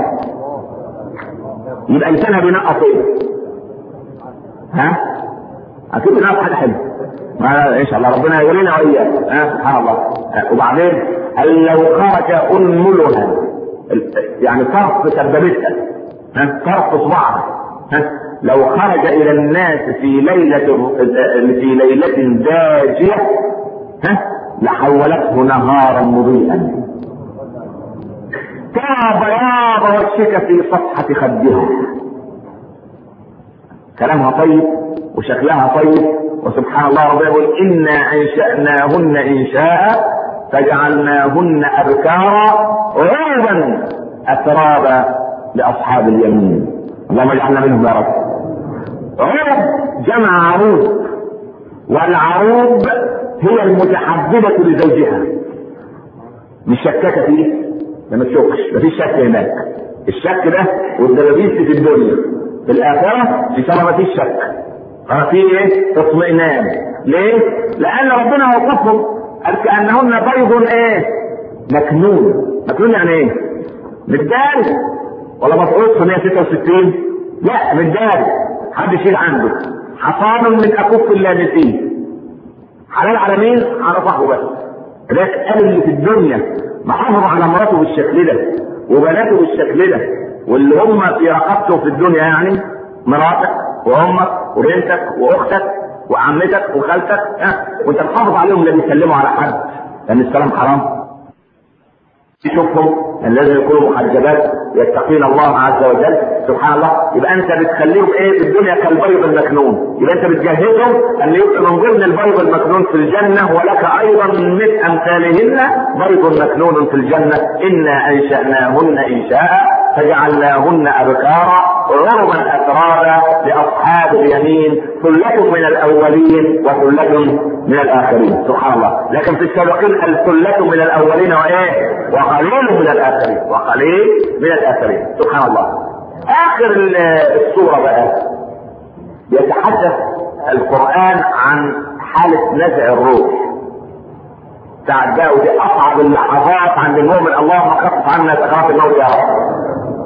يبقى لسانها بينقط ايه؟ ها؟ اكيد بينقط حاجه حلوه ما ان شاء الله ربنا يورينا واياك ها سبحان الله ها. وبعدين قال لو خرج انملها يعني طرف سببتها ها طرف صباعها ها لو خرج الى الناس في ليله في ليله داجيه ها لحولته نهارا مضيئا ترى بياض وشك في صفحة خدها كلامها طيب وشكلها طيب وسبحان الله ربنا يقول إنا أنشأناهن إنشاء فجعلناهن أبكارا عربا أترابا لأصحاب اليمين اللهم اجعلنا منهم يا رب عرب جمع عروب والعروب هي المتحببة لزوجها مش شكاكة فيه ده ما تشكش مفيش شك هناك الشك ده والدبابيس في الدنيا في الآخرة في شر مفيش شك اه في ايه؟ اطمئنان ليه؟ لأن ربنا وصفهم قال كأنهن بيض ايه؟ مكنون مكنون يعني ايه؟ متداري ولا مفعول في 166 لا متداري حد يشيل عنده حصان من أكف اللامسين حلال على مين؟ على صاحبه بس لذلك قال اللي في الدنيا محافظ على مراته بالشكل ده وبناته بالشكل ده واللي هم في رقبته في الدنيا يعني مراتك وامك وبنتك واختك وعمتك وخالتك ها وانت محافظ عليهم لا بيسلموا على حد لان السلام حرام تشوفهم ان لازم يكونوا محجبات يتقين الله عز وجل سبحان الله يبقى انت بتخليهم ايه في الدنيا كالبيض المكنون يبقى انت بتجهزهم ان يبقى من ضمن البيض المكنون في الجنه ولك ايضا من مثل امثالهن بيض مكنون في الجنه انا انشاناهن انشاء فجعلناهن ابكارا عربا اترابا لاصحاب اليمين ثلة من الاولين وثلة من الاخرين سبحان الله لكن في السابقين الثلة من الاولين وايه وقليل من الاخرين وقليل من الاخرين سبحان الله اخر السورة بقى يتحدث القرآن عن حالة نزع الروح ساعة بقى ودي أصعب اللحظات عند المؤمن اللهم خفف عنا سكرات الموت يا رب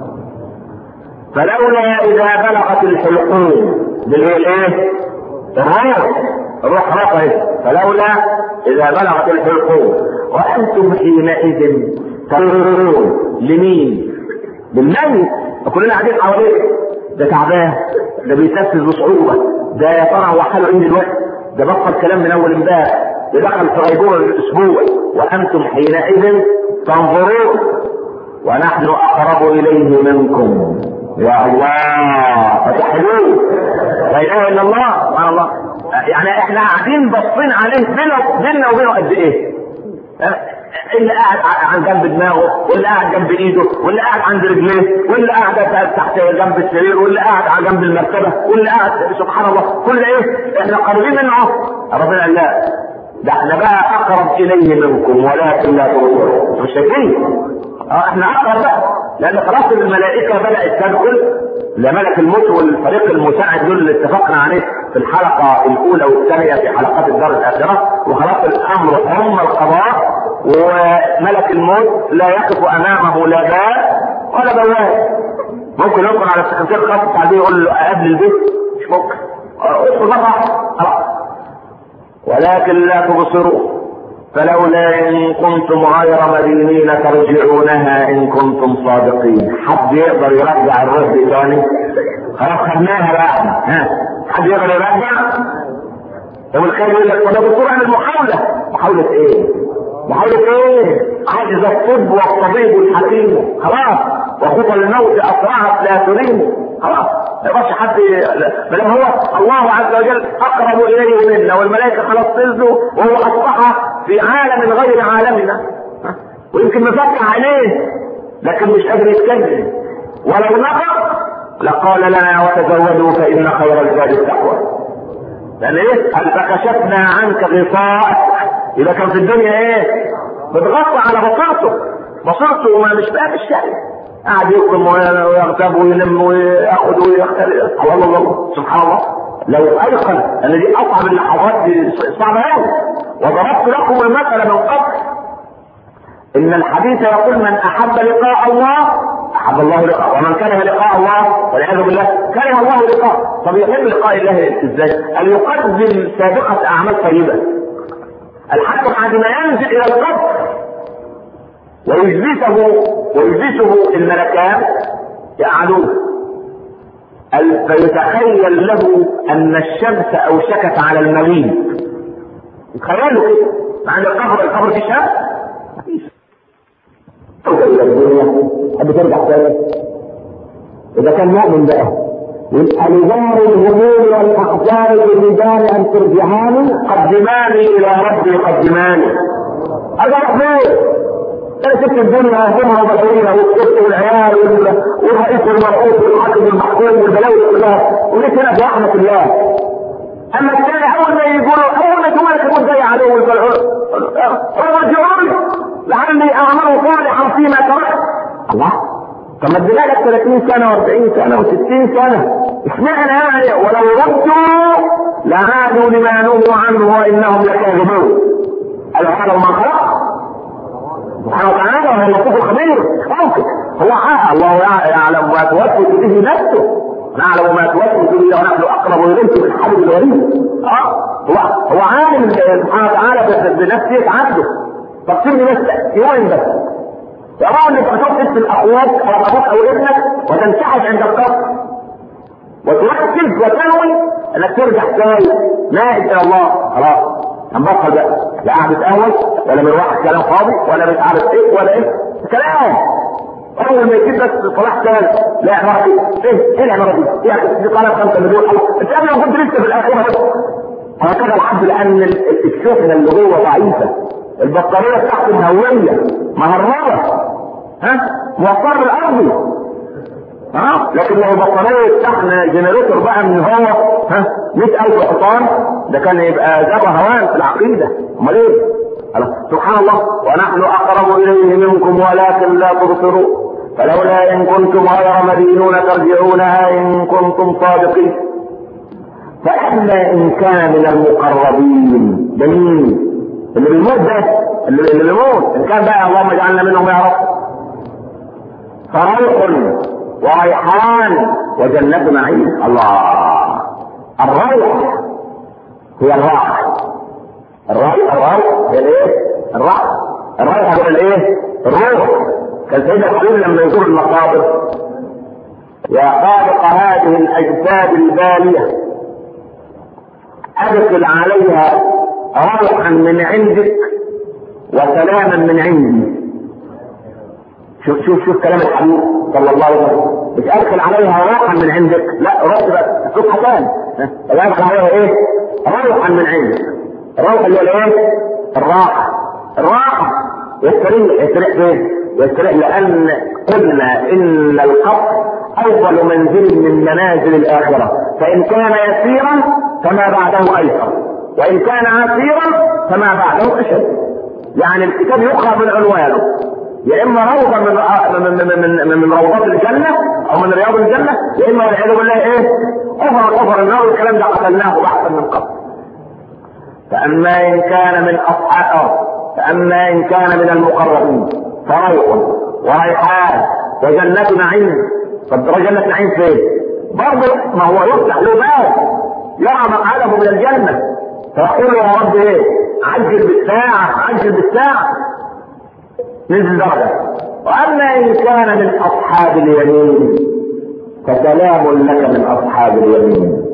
فلولا إذا بلغت الحلقوم باللي الايه؟ الروح الروح رفعت فلولا إذا بلغت الحلقوم وأنتم حينئذ تنظرون لمين؟ للميت كلنا قاعدين حواليه ده تعبان ده بيتنفس بصعوبة ده يا ترى هو حاله ايه دلوقتي ده بطل كلام من اول امبارح ده دخل في غيبوبة الاسبوع وانتم حينئذ تنظرون ونحن اقرب اليه منكم يا الله فتحلوه لا اله الا الله سبحان الله يعني احنا قاعدين باصين عليه بينه بيننا وبينه قد ايه اللي قاعد عن جنب دماغه واللي قاعد جنب ايده واللي قاعد عند رجليه واللي قاعد تحت جنب السرير واللي قاعد على جنب المرتبه واللي قاعد سبحان الله كل ايه احنا قريبين منه ربنا قال لا ده احنا بقى اقرب اليه منكم ولكن لا تبصرون مش شايفين اه احنا اقرب بقى لان خلاص الملائكه بدات تدخل لملك الموت والفريق المساعد دول اللي اتفقنا عليه في الحلقه الاولى والثانيه في حلقات الدار الاخره وخلاص الامر هم القضاء وملك الموت لا يقف امامه لا باب ولا بواب ممكن يدخل على السكرتير الخاص بتاع دي يقول له قبل البيت مش ممكن ادخل مره خلاص ولكن لا تبصرون فلولا ان كنتم غير مدينين ترجعونها ان كنتم صادقين حد يقدر يرجع الروح دي تاني خلاص خدناها بقى ها حد يقدر يرجع يوم الخير يقول لك طب يا دكتور اعمل محاوله محاوله ايه؟ محاوله ايه؟ عجز الطب والطبيب الحكيم خلاص وخطى الموت اسرعت لا تريم خلاص ما يقدرش حد بل هو الله عز وجل اقرب اليه منا والملائكه خلاص تنزلوا وهو اصبح في عالم غير عالمنا ويمكن مفتح عينيه لكن مش قادر يتكلم ولو نطق لقال لنا وتزودوا فان خير الزاد التقوى لان ايه هل فكشفنا عنك غطاءك اذا كان في الدنيا ايه بتغطى على بصيرته بصيرته وما مش بقى الشيء قاعد يكتم ويغتاب ويلم وياخذ ويختلف الله الله سبحان الله لو ايقن ان دي اصعب اللحظات دي صعبه قوي وضربت لكم المثل من قبل ان الحديث يقول من احب لقاء الله احب الله لقاء ومن كره لقاء الله والعياذ بالله كره الله لقاء طب يحب لقاء الله ازاي؟ ان يقدم سابقه اعمال طيبه الحق بعد ما ينزل الى القبر ويجلسه ويجلسه الملكان يقعدون فيتخيل له ان الشمس اوشكت على المغيب تخيلوا كده مع ان القبر القبر فيه شمس الى الدنيا حد ترجع تاني اذا كان مؤمن بقى يبقى لدار الهموم والاحزان للرجال ان ترجعاني قدماني الى ربي قدماني هذا فين؟ انا سبت الدنيا همها وبشريها والست والعيال والرئيس والمرؤوس والحاكم والمحكوم والبلاوي كلها وليس هنا في رحمه الله اما الثاني اول ما يقولوا اول ما تملك الموت جاي عليه ويقول ارجعوني لعلي اعمل صالحا فيما تركت الله طب ما ادينا لك 30 سنه و40 سنه و60 سنه اشمعنى يعني ولو ردوا لعادوا لما نهوا عنه وانهم لكاذبون قالوا هذا ما خلق سبحانه وتعالى وهو اللطيف الخبير ممكن هو حق الله يعلم ما توسوس به نفسه نعلم ما توسوس به ونحن اقرب اليه من حبل الوريد اه هو هو عالم سبحانه وتعالى بنفسه عبده طب سيبني بس يوم بس يرى انك بتقف في الاخوات او ابوك او ابنك وتنتحش عند القبر وتركز وتنوي انك ترجع تاني نائب الى الله خلاص هنبطل بقى لا قعدة قهوة ولا مروحة كلام فاضي ولا مش عارف ايه ولا ايه كلام اول ما يجيب بس صلاح ثالث لا عمارة دي ايه ايه العمارة دي؟ يعني دي قناة 5 مليون انت قبل ما كنت لسه في الاخيرة بس وهكذا الحمد لان الشحنة اللي جوه ضعيفة البطارية بتاعته مهوية مهربة ها موفر الارضي ها لكن لو بطارية شحن جنريتور بقى من هو ها 100000 حصان ده كان يبقى ذره هوان في العقيدة امال ايه؟ سبحان الله ونحن اقرب اليه منكم ولكن لا تبصرون فلولا ان كنتم غير مدينون ترجعونها ان كنتم صادقين فاما ان كان من المقربين ده مين؟ اللي بيموت ده اللي, اللي بيموت ان كان بقى اللهم اجعلنا منهم يا رب فروح وريحان وجنة نعيم الله الروح هي الراحة الراحة الراحة هي الايه؟ الراحة الراحة هو الايه؟ الروح كان سيدنا الحبيب لما يزور المقابر يا خالق هذه الاجساد البالية ادخل عليها روحا من عندك وسلاما من عندي شوف شوف شوف كلام الحبيب صلى الله عليه وسلم مش ادخل عليها روحا من عندك لا روح بس شوف حسان ادخل عليها ايه روحا من عندك الروح اللي هو الايه الراحه الراحه يستريح يستريح فين يستريح لان قلنا ان القبر افضل منزل من منازل الاخره فان كان يسيرا فما بعده ايسر وان كان عسيرا فما بعده اشد يعني الكتاب يقرا من عنوانه يا اما روضه من من من من, من روضات الجنه او من رياض الجنه يا اما والعياذ بالله ايه؟ كفر كفر النار الكلام ده قتلناه بحثا من قبل. فاما ان كان من اصحاب فاما ان كان من المقربين فروح وريحان وجنة نعيم طب جنة نعيم فين؟ برضه ما هو يفتح له باب يرى مقعده من الجنة فيقول يا رب ايه؟ عجل بالساعة عجل بالساعة نزل درجة وأما إن كان من أصحاب اليمين فسلام لك من أصحاب اليمين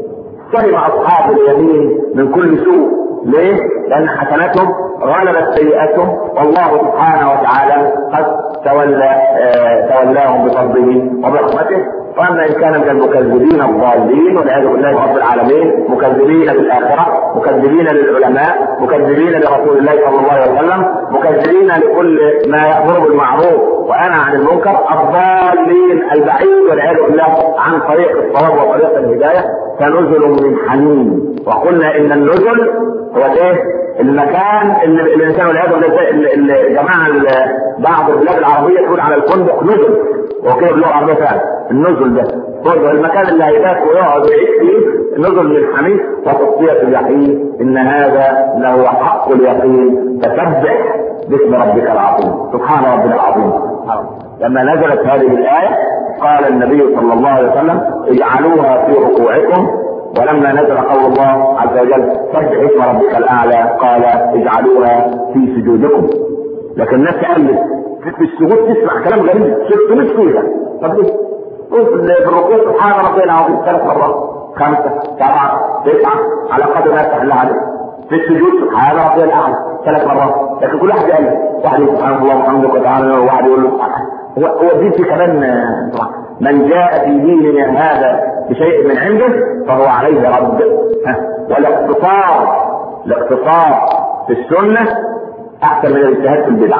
سلم اصحاب اليمين من كل سوء ليه؟ لان حسناتهم غلبت سيئاتهم والله سبحانه وتعالى قد تولى آه تولاهم بفضله وبرحمته واما ان كان من المكذبين الضالين والعياذ بالله رب العالمين مكذبين بالاخره مكذبين للعلماء مكذبين لرسول الله صلى الله عليه وسلم مكذبين لكل ما يامر بالمعروف وانا عن المنكر الضالين البعيد والعياذ بالله عن طريق الصواب وطريق الهدايه فنزل من حميم وقلنا ان النزل هو الايه؟ المكان اللي الانسان والعياذ بالله الجماعه بعض البلاد العربيه تقول على الفندق نزل وكده باللغه العربيه فعلا النزل ده برضه المكان اللي هيبات ويقعد ويعيش فيه نزل من حميم وتصفيه الجحيم ان هذا له حق اليقين فسبح باسم ربك العظيم سبحان ربنا العظيم لما نزلت هذه الايه قال النبي صلى الله عليه وسلم اجعلوها في ركوعكم ولما نزل قول الله عز وجل سبح اسم ربك الاعلى قال اجعلوها في سجودكم لكن الناس قالت في السجود تسمع كلام غريب 600 فيها طب ليه؟ قلت في الركوع سبحان ربي العظيم ثلاث مرات خمسة سبعة تسعة على قدر ما يفتح الله عليه في السجود سبحان ربي الاعلى ثلاث مرات لكن كل واحد قال واحد يقول سبحان الله وحمدك وتعالى وواحد يقول له هو هو الدين في كمان من جاء في ديننا هذا بشيء من عنده فهو عليه رد والاقتصار الاقتصار في السنه احسن من الاجتهاد في البدعه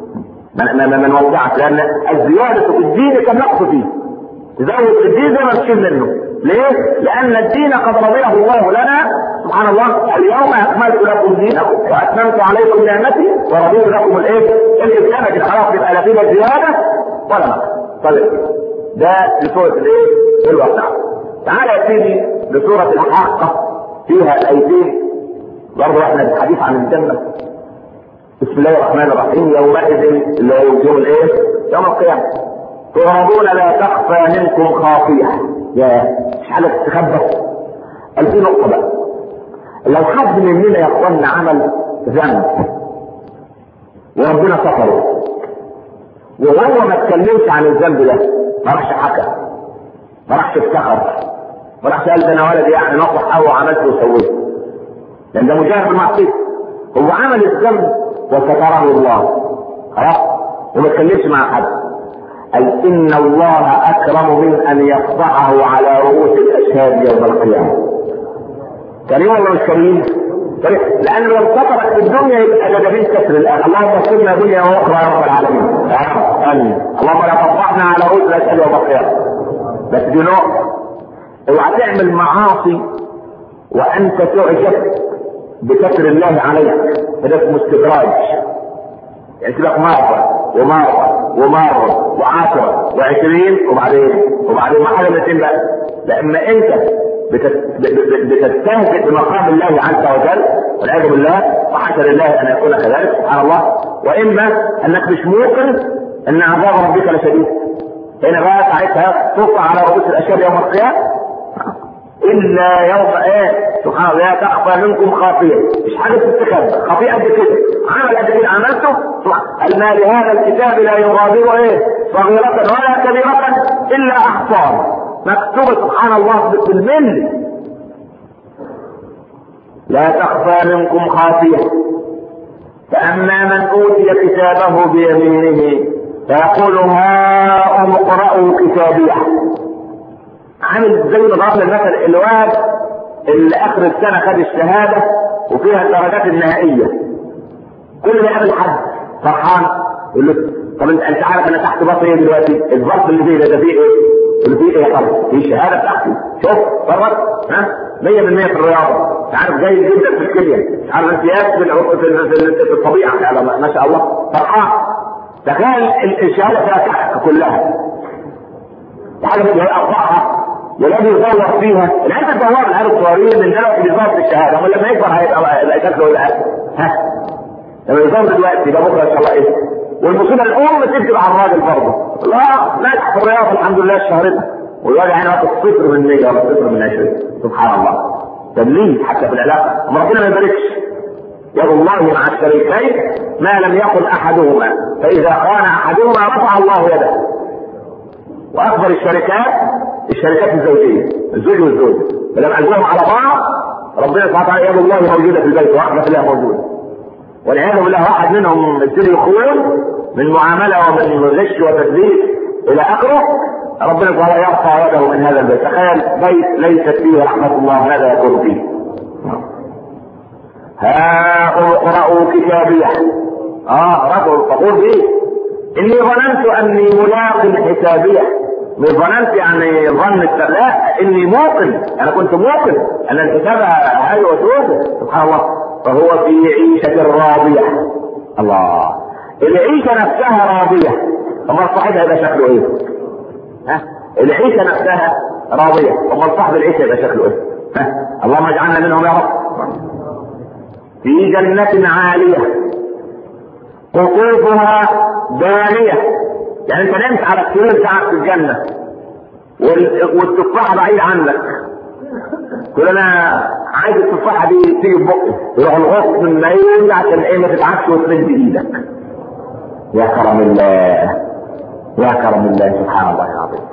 ما ما نوضحش لان الزياده في الدين كالنقص فيه تزود في الدين زي ما تشيل منه ليه؟ لأن الدين قد رضيه الله لنا سبحان الله اليوم أكملت لكم دينكم وأتممت عليكم نعمتي ورضيت لكم الإيه؟ الإسلام كده خلاص يبقى لا فيه زيادة ولا نقص. طيب ده لسورة الإيه؟ الواقعة. تعالى يا سيدي لسورة الحاقة فيها الأيتين برضه احنا الحديث عن الجنة بسم الله الرحمن الرحيم يومئذ اللي هو يوم الايه؟ يوم القيامة تعرضون لا تخفى منكم خافية يا مش حاجة تستخبى قال في نقطة بقى لو حد مننا يا اخوانا عمل ذنب وربنا ستره وهو ما اتكلمش عن الذنب ده ما راحش حكى ما راحش افتخر ما راحش قال ده انا ولدي يعني نصح قهوه وعملت وسويت لان ده مجاهد بالمعصيه هو عمل الذنب وستره الله خلاص وما اتكلمش مع حد قال ان الله اكرم من ان يفضحه على رؤوس الاشهاد يوم القيامه كريم ولا مش كريم؟ كريم لان لو سترك في الدنيا يبقى ده جميل كسر الاخر اللهم اغفرنا دنيا واخرى يا رب العالمين امين اللهم لا تفضحنا على رؤوس الاشهاد يوم القيامه بس دي نقطه اوعى تعمل معاصي وانت تعجب بستر الله عليك فده اسمه استدراج يعني تبقى مرة ومرة ومرة وعشرة وعشرين وبعدين وبعدين ما حاجة من بقى لأما أنت بتستهزئ بمقام الله عز وجل والعياذ بالله وحاشا لله أن يكون كذلك سبحان الله وإما أنك مش موقن أن عذاب ربك لشديد هنا بقى ساعتها تقع على رؤوس الأشياء يوم القيامة الا يوم ايه سبحان الله لا تخفى منكم خافيه مش حاجه تستخبى خافيه قد كده عمل قد كده عملته قال ما لهذا الكتاب لا يغادر ايه صغيرة ولا كبيرة الا احصاها مكتوبة سبحان الله بالمل لا تخفى منكم خافية فأما من أوتي كتابه بيمينه فيقول هاؤم اقرأوا كتابيه عامل زي نظام المثل الواد اللي اخر السنه خد الشهاده وفيها الدرجات النهائيه كل ما يقابل حد فرحان يقول له طب انت انت عارف انا تحت بطني دلوقتي الظرف اللي فيه ده فيه ايه؟ اللي فيه ايه يا طب؟ في الشهاده بتاعتي شوف فرق ها 100% في الرياضه انت عارف جيد جدا في الكيمياء مش عارف امتياز في في, في الطبيعه يعني ما شاء الله فرحان تخيل الشهاده فيها كحك كلها حاجه اقطعها والذي يدور فيها العيال الدوار العيال الصغيرين من دلوقتي بيظهر في الشهاده امال لما يكبر هيبقى يبقى شكله ولا ها لما يظهر دلوقتي يبقى بكره ان شاء الله ايه والمصيبه الام تكتب على الراجل برضه لا ناجح في الرياضه الحمد لله شهرتها والواد يعني واخد صفر من 100 ولا صفر من 20 سبحان الله طب ليه حتى في العلاقه ما ربنا ما يباركش يد الله مع الشريكين ما لم يقل احدهما فاذا خان احدهما رفع الله يده واكبر الشركات الشركات الزوجيه الزوج والزوج ولما قلبهم على بعض ربنا سبحانه وتعالى يد الله موجوده في البيت ورحمه الله موجوده والعياذ بالله واحد منهم يبتدي يخون من معامله ومن غش وتدليس الى اخره ربنا سبحانه يرفع يده من هذا البيت تخيل بيت ليست فيه رحمه الله ماذا يكون فيه ها اقرأوا كتابيه اه رجل تقول فيه اني ظننت اني ملاق حسابيه مش ظننت يعني ظن لا اني موقن انا كنت موقن ان الحساب هذه وسوسه سبحان الله فهو في عيشة راضية الله العيشة نفسها راضية امال صاحبها يبقى شكله ايه؟ ها؟ العيشة نفسها راضية امال صاحب العيشة يبقى شكله ايه؟ ها؟ اللهم اجعلنا منهم يا رب في جنة عالية قطوفها دانية يعني انت نمت على السرير بتاعك في الجنة والتفاحة بعيد عنك تقول انا عايز التفاحة دي تيجي في بقي يروح الغص من الليل عشان ايه ما تتعبش وتمد ايدك يا كرم الله يا كرم الله سبحان الله العظيم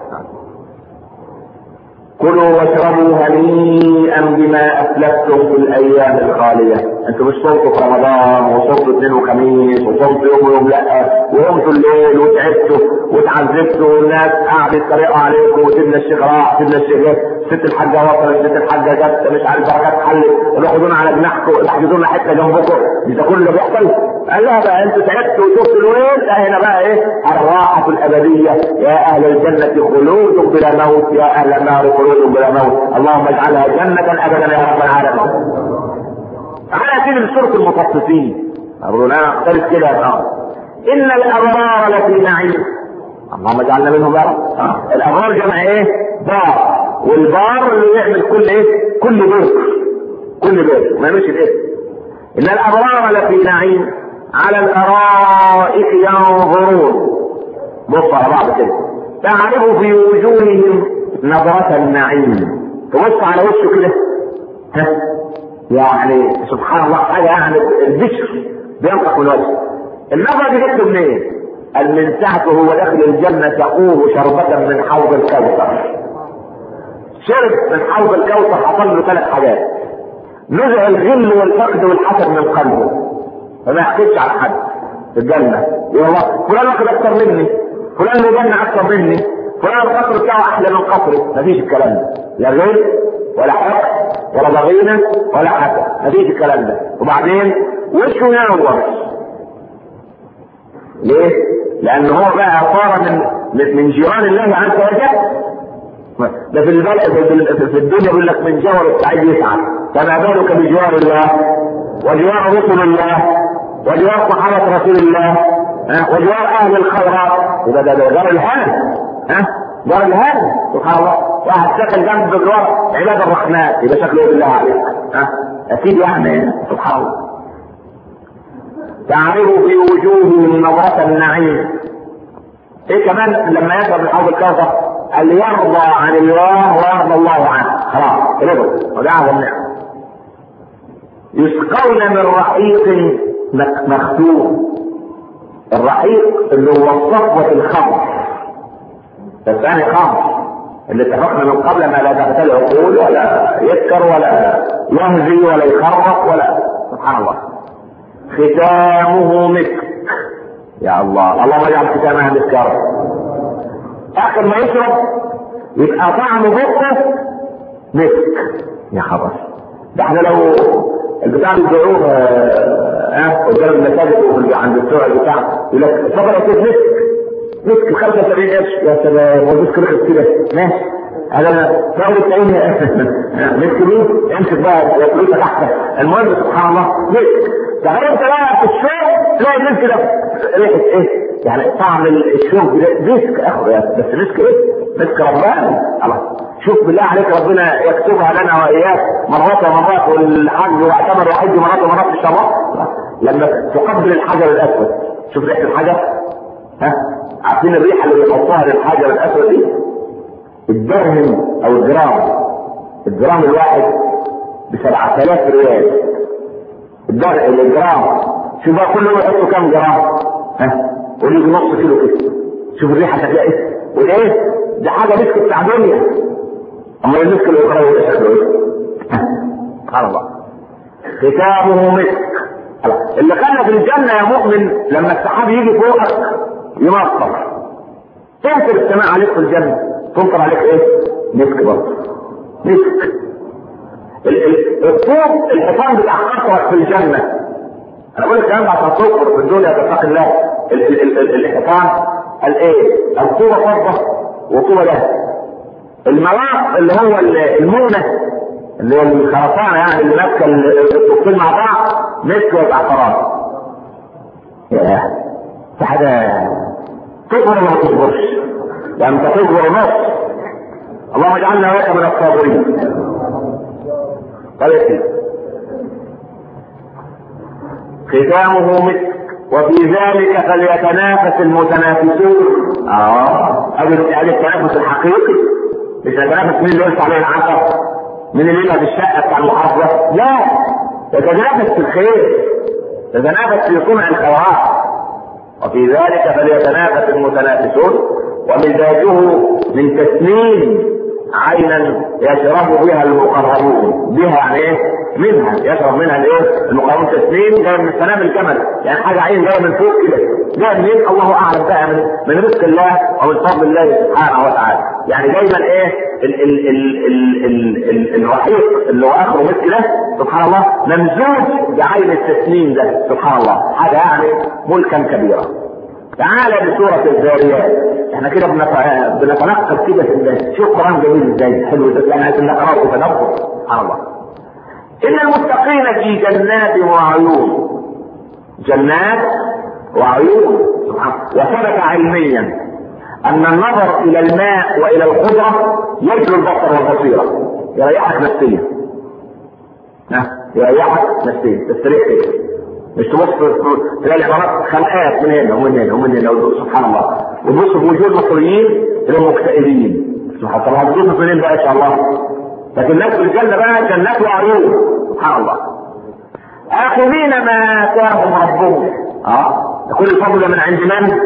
كلوا واشربوا هنيئا بما اسلفتم في الايام الخاليه انتوا مش صمتوا في رمضان وصمتوا اثنين وخميس وصمتوا يوم ويوم لا وقمتوا الليل وتعبتوا وتعذبتوا والناس قعدوا يتريقوا عليكم وسيبنا الشيخ راح سيبنا الشيخ جه ست الحاجه وصلت ست الحاجه جت مش عارف بركات حلت خدونا على جناحكم احجزوا لنا حته جنبكم مش ده كل اللي بيحصل قال لها بقى انتوا تعبتوا وشفتوا الويل هنا بقى ايه الراحه الابديه يا اهل الجنه خلود بلا موت يا اهل النار خلود بلا موت اللهم اجعلها جنه ابدا يا رب العالمين على سبيل سوره المطففين اقول انا اختلف كده يا ان الابرار لفي نعيم اللهم اجعلنا منهم يا رب الابرار جمع ايه؟ بار والبار اللي يعمل كل ايه؟ كل بر كل بر ما يمشي الايه؟ ان الابرار لفي نعيم على الارائك ينظرون بص على بعض كده تعرف في وجوههم نظرة النعيم تبص على وشه كده ها يعني سبحان الله حاجة يعني البشر بينطق من وجهه النظرة دي جت منين؟ قال من ساعته وهو داخل الجنة تقوه شربة من حوض الكوثر شرب من حوض الكوثر حصل له ثلاث حاجات نزع الغل والحقد والحسد من قلبه فما يحكيش على حد في الجنة يقول فلان واخد أكثر مني فلان له جنة أكثر مني فلان القصر بتاعه أحلى من قصري مفيش الكلام ده لا غل ولا حقد ولا ضغينة ولا حسد مفيش الكلام ده وبعدين وشه ينور ليه؟ لأن هو بقى صار من من جيران الله عز وجل ده في البلد في الدنيا يقول لك من جوار السعيد يسعد فما بالك بجوار الله وجوار رسل الله وجوار صحابة رسول الله وجوار أهل الخيرات يبقى ده جار الهان ها جار الهان سبحان الله واحد ساكن جنب بجوار عباد الرحمن يبقى شكله بالله عليك ها أكيد يعني سبحان الله تعرف في وجوههم نظرة النعيم ايه كمان لما يشرب من حوض الكوثر قال يرضى عن الله ويرضى الله عنه خلاص رضا وده اعظم نعمه يسقون من رحيق مختوم الرحيق اللي هو صفوة الخمر الثاني خمر اللي اتفقنا من قبل ما لا تغتل عقول ولا يسكر ولا يهزي ولا يخرق ولا سبحان الله ختامه مسك يا الله اللهم اجعل ختامها مسك يا رب اخر ما يشرب يبقى طعم بقه مسك يا خبر ده احنا لو البتاع اللي بيبيعوه اه قدام المساجد عند السوق البتاع يقول لك اتفضل يا سيد مسك مسك ب 75 قرش يا سلام هو مسك رخص كده ماشي هذا فاول التعين مسك مين امسك بقى فلوسك احسن المهم سبحان الله مسك تخيل انت بقى في الشوق تلاقي الناس كده ريحه ايه؟ يعني طعم الشوق ده مسك اخو بس مسك ايه؟ مسك رباني الله شوف بالله عليك ربنا يكتبها لنا واياك مرات ومرات والحج واعتمر وحج مرات ومرات ان شاء الله لما تقبل الحجر الاسود شوف ريحه الحجر ها عارفين الريحه اللي بيحطوها للحجر الاسود دي الدرهم او الجرام الجرام الواحد ب 7000 ريال الدرهم الجرام شوف بقى كل يوم يحطوا كام جرام ها قول لي نص كيلو كده شوف الريحه شكلها ايه وايه دي حاجه مسك بتاع دنيا اما المسك الاخروي ايه شكله ايه؟ سبحان الله ختامه مسك اللي خلى في الجنه يا مؤمن لما السحاب يجي فوقك يمطر تنكر السماء عليك في الجنه تنكر عليك ايه؟ مسك برضه مسك الطوب الحيطان بتاع قصرك في الجنه انا بقول الكلام ده عشان تذكر في الدنيا تتقي الله الحيطان الايه؟ الطوبه فضه وطوبه ذهب المواق اللي هو المونه اللي هو الخرسانه يعني اللي ماسكه الطوبتين مع بعض مسك وزعفران ياه في حاجه تصبر ولا ما تصبرش؟ يعني انت تصبر نص اللهم اجعلنا وياك من الصابرين طيب ختامه مسك وفي ذلك فليتنافس المتنافسون اه هذا التنافس الحقيقي مش يتنافس مين اللي يرفع عليه العصا مين اللي يبقى في الشقه بتاع المحافظه لا تتنافس في الخير تتنافس في صنع الخيرات وفي ذلك فليتنافس المتنافسون ومزاجه من تسنيم عينا يشرب بها المقربون بها يعني ايه؟ منها يشرب منها الايه؟ المقربون تسنيم جاي من سلام الجمل يعني حاجه عين جايه من فوق كده جايه منين؟ الله اعلم بقى من من رزق الله ومن فضل الله سبحانه وتعالى يعني دايما ايه؟ ال ال ال ال ال ال الرحيق اللي هو اخره مثل ده سبحان الله ممزوج بعين التسنيم ده سبحان الله حاجه يعني ملكا كبيرا تعالى لسورة الذاريات احنا كده بنتنقل كده في شوف القرآن جميل ازاي حلو ده احنا عايزين نقراه بتدبر سبحان الله إن المتقين في جنات وعيون جنات وعيون سبحان وثبت علميا أن النظر إلى الماء وإلى الخضرة يجلو البصر والبصيرة يريحك نفسيا يريحك نفسيا تستريح كده مش تبص تلاقي العبارات خلقات من هنا ومن هنا ومن هنا سبحان الله وتبص في وجوه المصريين تلاقيهم مكتئبين سبحان الله طب هتبص منين بقى ان شاء الله لكن الناس في الجنه بقى جنات وعيون سبحان الله آخذين ما آتاهم ربهم اه كل الفضل من عند من؟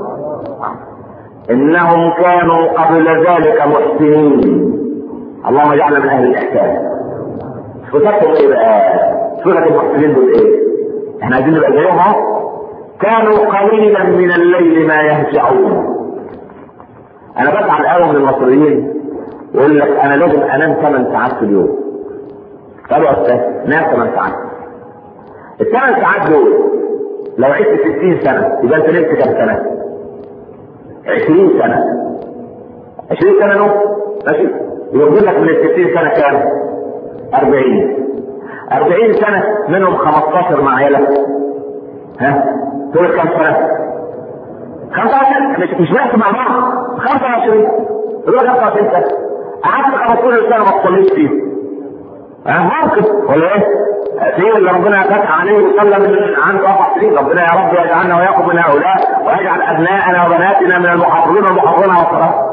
إنهم كانوا قبل ذلك محسنين اللهم اجعلنا من أهل الإحسان صفتهم إيه بقى؟ صفة المحسنين دول إيه؟ احنا عايزين نبقى زيهم اهو كانوا قليلا من الليل ما يهجعون انا بزعل قوي من المصريين يقول لك انا لازم انام 8 ساعات في اليوم قالوا يا استاذ نام 8 ساعات الثمان ساعات دول لو عشت 60 سنه يبقى انت نمت كام سنه؟ 20 سنه 20 سنه نوم ماشي يقول لك من ال 60 سنه كام؟ 40 40 سنة منهم 15 مع عيالك ها دول كم سنة؟ 25 مش مش بس مع بعض 25 دول 25 سنة قعدت 15 سنة ما تصليش فيه ها ممكن ولا ايه؟ في اللي ربنا فتح عليه وصلى من عنده اربع سنين ربنا يا رب يجعلنا واياكم من هؤلاء ويجعل ابنائنا وبناتنا من المحافظين والمحافظين على الصلاه.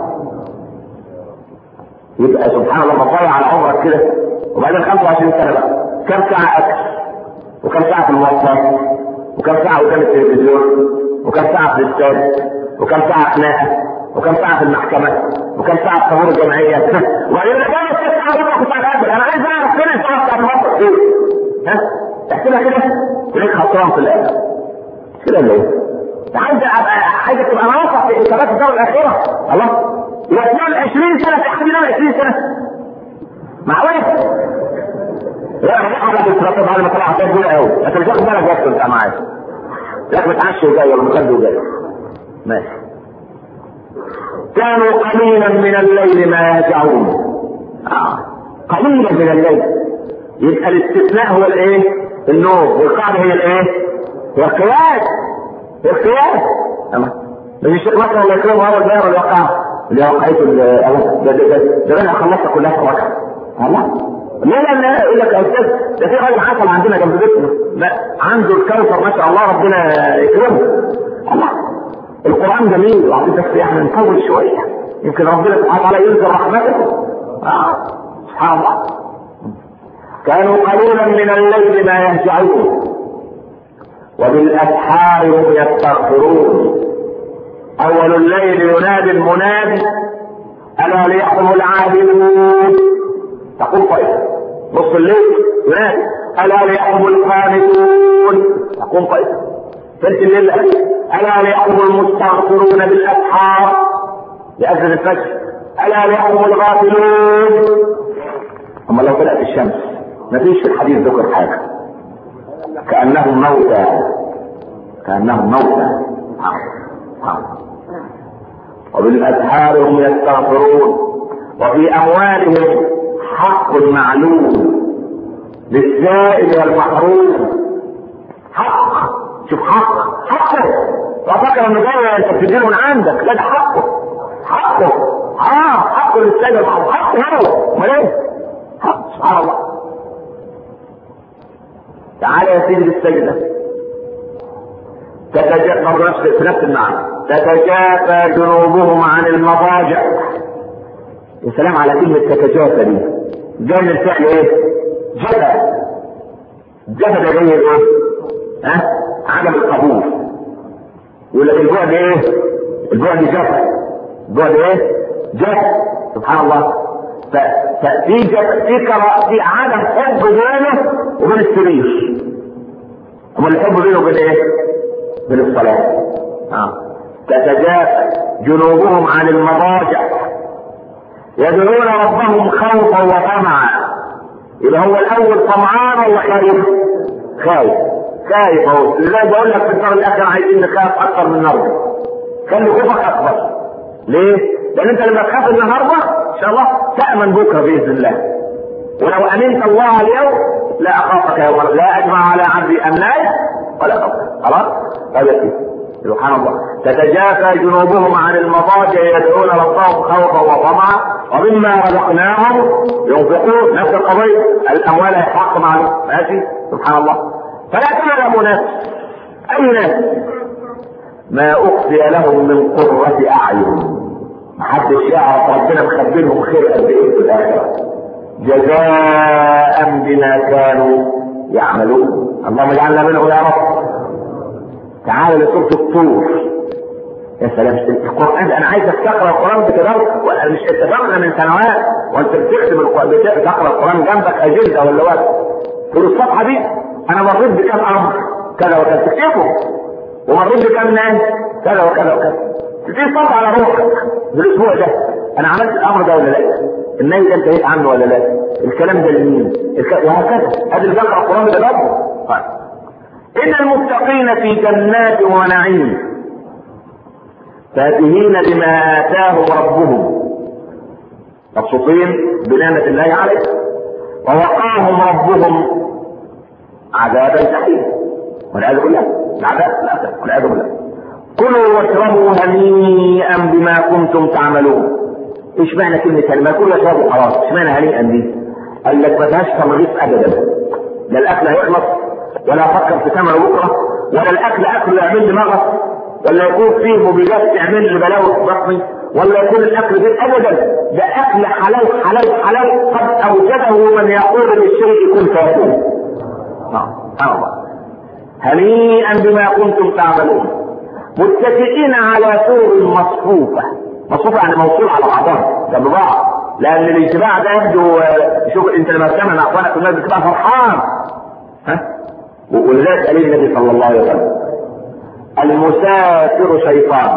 يبقى سبحان الله بتضيع على عمرك كده وبعدين 25 سنه بقى كم ساعة أكل وكم ساعة في المواصلات وكم ساعة قدام التلفزيون وكم ساعة في الاستاد وكم ساعة خناقة وكم ساعة في المحكمة وكم ساعة في طابور الجمعية وبعدين انا جاي ست ساعات ورا كنت على انا عايز اعرف فين الساعة بتاعت الموقف ايه ها تحسبها كده تلاقيك خسران في الاخر كده ولا ايه؟ عايز ابقى عايزك تبقى ناصح في حسابات الدولة الأخيرة الله يتنام 20 سنة تحسب ينام 20 سنة معقول لا انا على الاسرائيل بعد ما طلع كده جوه قوي انت مش واخد بالك بس انت معايا لك متعشي وجاي ولا مخدي وجاي ماشي كانوا قليلا من الليل ما يهجعون آه. قليلا من الليل يبقى الاستثناء هو الايه؟ النوم والقاعده هي الايه؟ هي القياس هي القياس تمام مش الشيخ مثلا الله يكرمه هو الدائره الواقعه اللي هو وقعته ده ده ده ده انا خلصت كلها في ركعه الله لا لا لا يقول لك يا استاذ ده في راجل حصل عندنا جنب بيتنا لا عنده الكوثر ما شاء الله ربنا يكرمه الله القران جميل وعايز بس يعني نطول شويه يمكن ربنا سبحانه وتعالى ينزل رحمته آه. سبحان الله كانوا قليلا من الليل ما يهجعون وبالاسحار هم يستغفرون اول الليل ينادي المنادي الا ليحكم العادلون تقول طيب نص الليل ينادي الا ليحكم القانتون تقوم طيب ثلث الليل الا ليحكم المستغفرون بالاسحار لاجل الفجر الا ليحكم الغافلون اما لو طلعت الشمس ما فيش في الحديث ذكر حاجه كانهم موتى كانهم موتى وبالاسحار هم يستغفرون وفي اموالهم حق معلوم للسائل والمحروم حق شوف حق حقه وفكر انه جاي انت بتديله من عندك لا ده حقه حقه اه حقه للسائل والمحروم حقه هو امال ايه؟ حق سبحان الله تعالى يا سيدي للسجده تتجافى برضه نفس في نفس المعنى تتجافى جنوبهم عن المضاجع يا سلام على كلمة تتجافى دي جاي من الفعل ايه؟ جفا جفا ده جاي ايه؟ ها؟ عدم القبول يقول لك البعد ايه؟ البعد جفا البعد ايه؟ جفا سبحان الله ففي جفا في كرا في عدم حب بينه وبين السرير امال الحب بينه وبين ايه؟ من الصلاة آه. تتجافى جنوبهم عن المضاجع يدعون ربهم خوفا وطمعا يبقى هو الاول طمعان ولا خايف؟ خايف خايف اهو ازاي بقول لك في الدار الاخر عايزين نخاف اكثر من النهارده خلي خوفك اكبر ليه؟ لان انت لما تخاف النهارده ان شاء الله تامن بكره باذن الله ولو امنت الله اليوم لا اخافك يوم لا اجمع على عبدي امناي ولا خوف خلاص هذا سبحان الله تتجافى جنوبهم عن المضاجع يدعون ربهم خوفا وطمعا ومما رزقناهم ينفقون نفس القضيه الاموال حق معلوم ماشي سبحان الله فلا تعلم نفس اي نفس ما اخفي لهم من قرة اعين محدش يعرف ربنا مخبي لهم خير قد ايه في الاخره جزاء بما كانوا يعملون اللهم اجعلنا منه يا رب تعال لسورة الطور يا سلام القرآن أنا عايزك تقرأ القرآن بتدرس ولا مش اتفقنا من سنوات وأنت بتكتب القرآن تقرأ القرآن جنبك أجندة ولا وقت تقول الصفحة دي أنا مريت بكم أمر كذا وكذا تكتبه ومريت بكم ناس كذا وكذا وكذا تدي صفحة على روحك بالأسبوع ده أنا عملت الأمر ده ولا لا؟ النهي ده انتهيت عنه ولا لا؟ الكلام ده لمين؟ الك... وهكذا هذا اللي بيقرأ القرآن ده برضه طيب إن المتقين في جنات ونعيم فاكهين بما آتاهم ربهم مبسوطين بنعمة الله عليه ووقاهم ربهم عذاب الجحيم والعياذ بالله العذاب العذاب والعياذ بالله كلوا واشربوا هنيئا بما كنتم تعملون ايش معنى كلمة هنيئا؟ كلوا واشربوا خلاص ايش معنى هنيئا دي؟ قال لك ما فيهاش تمريض ابدا لا الاكل هيخلص ولا افكر في ثمنه بكره ولا الاكل اكل يعمل لي مغص ولا يكون فيه مبيدات تعمل لي بلاوي في بطني ولا يكون الاكل ده ابدا ده اكل حلال حلال حلال قد اوجده من يقول للشيء كن فيكون نعم سبحان الله هنيئا بما كنتم تعملون متكئين على سور مصفوفه مصفوفه يعني موصول على بعضها جنب بعض لان الانتباع ده يبدو شوف انت لما تسمع مع اخوانك الناس بتبقى فرحان ها ولذلك قال النبي صلى الله عليه وسلم المسافر شيطان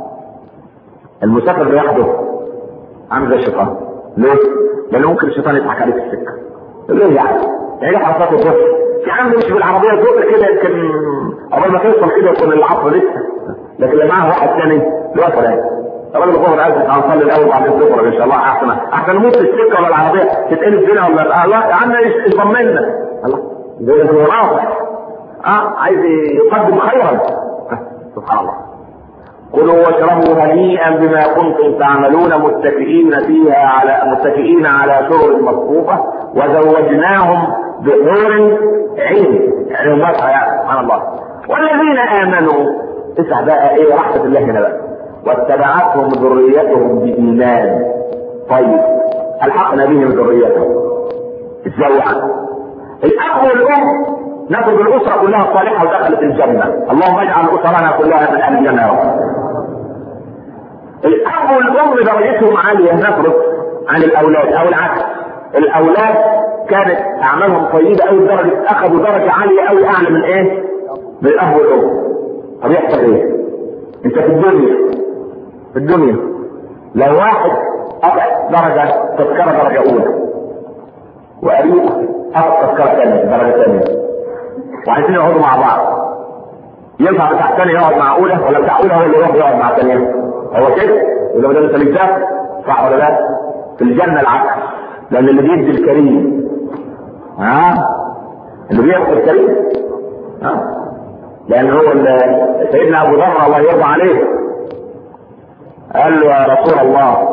المسافر لوحده عامل زي الشيطان ليه؟ لأنه ممكن الشيطان يضحك عليه في السكة ليه يعني؟ يعني حركات الظهر في عم مش بالعربية الظهر كده يمكن قبل ما توصل كده يكون العصر لسه لكن اللي معاه واحد ثاني له فلان طب انا الظهر عايز هنصلي الاول بعد الظهر ان شاء الله احسن احسن نموت في السكه ولا العربيه تتقلب بينا ولا الله يا عم يطمنا الله ده هو واضح اه عايز يقدم خيرا سبحان الله كلوا واشربوا هنيئا بما كنتم تعملون متكئين فيها على متكئين على سرر مصفوفة وزوجناهم بحور عين يعني مصر يعني سبحان الله والذين امنوا اسمع بقى ايه رحمة الله هنا بقى واتبعتهم ذريتهم بإيمان طيب الحقنا بهم ذريتهم ازاي يعني الاب والام ناخذ الاسره كلها الصالحه ودخلت الجنه اللهم اجعل اسرنا كلها من اهل الجنه يا رب الاب والام درجتهم عاليه نفرض عن الاولاد او العكس الاولاد كانت اعمالهم طيبه قوي لدرجه اخذوا درجه عاليه قوي اعلى من ايه؟ من الاب والام طب يحصل ايه؟ انت في الدنيا في الدنيا لو واحد قطع درجه تذكره درجه اولى وقريب قطع تذكره ثانيه درجه ثانيه وعايزين يقعدوا مع بعض ينفع بتاع ثانيه يقعد مع اولى ولا بتاع اولى هو اللي يروح يقعد مع ثانيه هو كده يبقى ما دام انت صح ولا لا؟ في الجنه العكس لان اللي بيدي الكريم ها اللي بياخد الكريم ها لان هو سيدنا ابو ذر الله يرضى عليه قال له يا رسول الله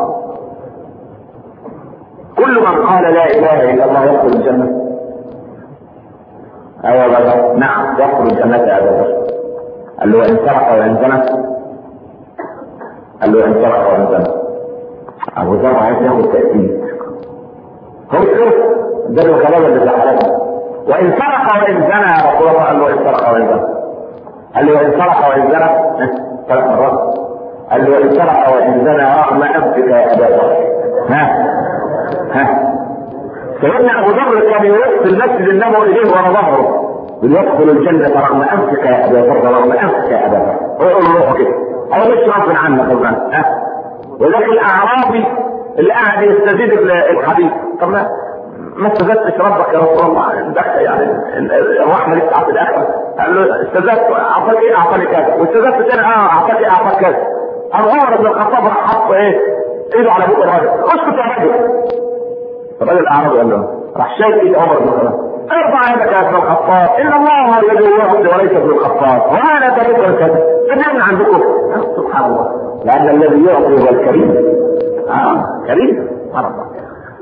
كل من قال لا اله الا الله يدخل الجنه ايوه بقى نعم يدخل الجنه يا ابو ذر قال له وان سرق وان زنى قال له وان سرق وان زنى ابو ذر عايز ياخد تاكيد هو كده ده الكلام اللي زعلني وان سرق وان زنى يا رسول الله قال له وان سرق وان زنى قال له وان سرق وان زنى ثلاث مرات قال له وان سرق وان زنى رغم انفك يا ابا ذر ها ها سيدنا ابو ذر كان يوقف المسجد النبوي اليه ورا ظهره يدخل الجنة رغم أنفك يا أبا ذر رغم أنفك يا أبا ذر ويقول له كده أو مش غصب عنك غصب ها وذاك الأعرابي اللي قاعد يستزيد الحديث طب ما ما استزدتش ربك يا رسول الله دخل يعني الرحمه لسه في الاخر قال له استزدت اعطاك ايه اعطاني كذا واستزدت تاني اه اعطاك ايه اعطاك كذا قام عمر بن الخطاب راح حط ايه ايده على بوق الراجل اسكت يا راجل الراجل الاعرابي قال له راح شايف ايد عمر بن الخطاب ارفع يدك يا ابن الخطاب ان الله هو الذي يهد وليس ابن الخطاب وانا طريق الكذب من عندكم سبحان الله لان الذي يعطي هو الكريم اه كريم سبحان الله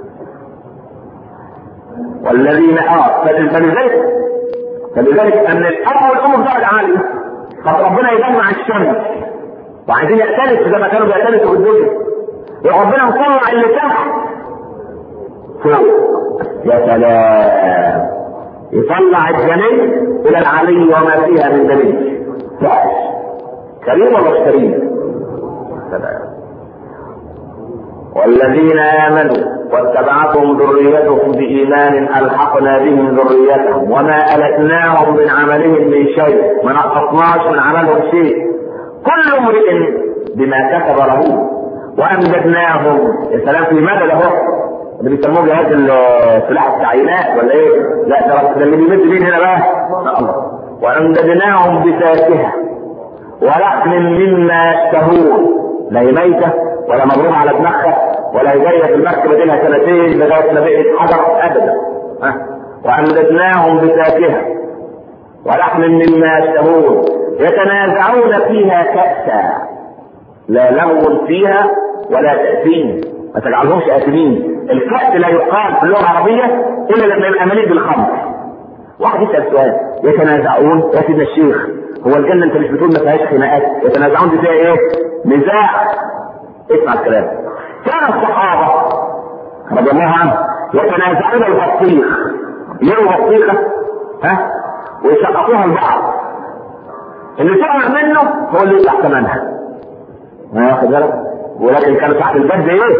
والذين اه فلذلك فلذلك ان الاب والام درجه عاليه طب ربنا يجمع الشمس وعايزين يأتلسوا زي ما كانوا بيأتلسوا في الدنيا وربنا مطلع اللي تحت فوق يا سلام يطلع الجني الى العلي وما فيها من دليل كريم ولا مش كريم؟ سلام والذين امنوا واتبعتهم ذريتهم بايمان الحقنا بهم ذريتهم وما التناهم من عملهم من شيء ما نقصناش من عملهم شيء كل امرئ بما كسب له وامددناهم يا سلام في مدد اهو اللي بيسموه جهاز سلاح التعيينات ولا ايه؟ لا ده اللي بيمد مين هنا بقى؟ الله وامددناهم بفاكهه ولحم مما يشتهون لا هي ميته ولا مضروب على دماغها ولا جايه في المركبه دي لها سنتين لغايه ما بقت حجر ابدا ها وامددناهم بفاكهه ولحم مما يشتهون يتنازعون فيها كأسا لا لغو فيها ولا تأثيم ما تجعلهمش آثمين الكأس لا يقال في اللغة العربية إلا لما يبقى مليء بالخمر واحد يسأل سؤال يتنازعون يا سيدنا الشيخ هو الجنة أنت مش بتقول ما فيهاش خناقات يتنازعون دي فيها إيه؟ نزاع اسمع الكلام كان الصحابة رضي الله عنهم يتنازعون البطيخ يروا بطيخة ها ويسقطوها لبعض اللي تعمل منه هو اللي يطلع ثمنها ما واخد بالك ولكن كانوا تحت البد ايه؟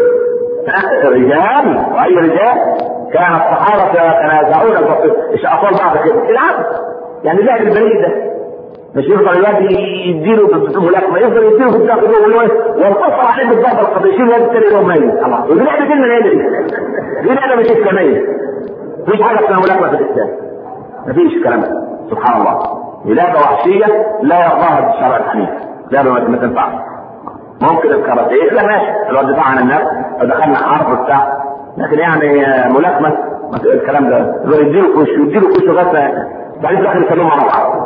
رجال واي رجال كان الصحابه يتنازعون البطيخ يسقطون بعض كده العبد يعني لعب البريد ده مش يفضل الواد يديله ملاكمه يفضل يديله في الداخل وينتصر عليه بالضربه القضيه يشيل الواد الثاني يوم ميت الله ودي لعبه كلمه ايه دي؟ دي لعبه مش اسلاميه مفيش حاجه اسمها ملاكمه في الاسلام مفيش الكلام ده سبحان الله دي لعبه وحشيه لا يرضاها الشرع الحنيف لعبه ما تنفعش ممكن الكاراتيه لا ماشي الواد دفاع عن النفس لو دخلنا حرب بتاع لكن يعني ملاكمه الكلام ده الواد يديله في وشه يديله في وشه لغايه بعدين دخل يكلموا على بعض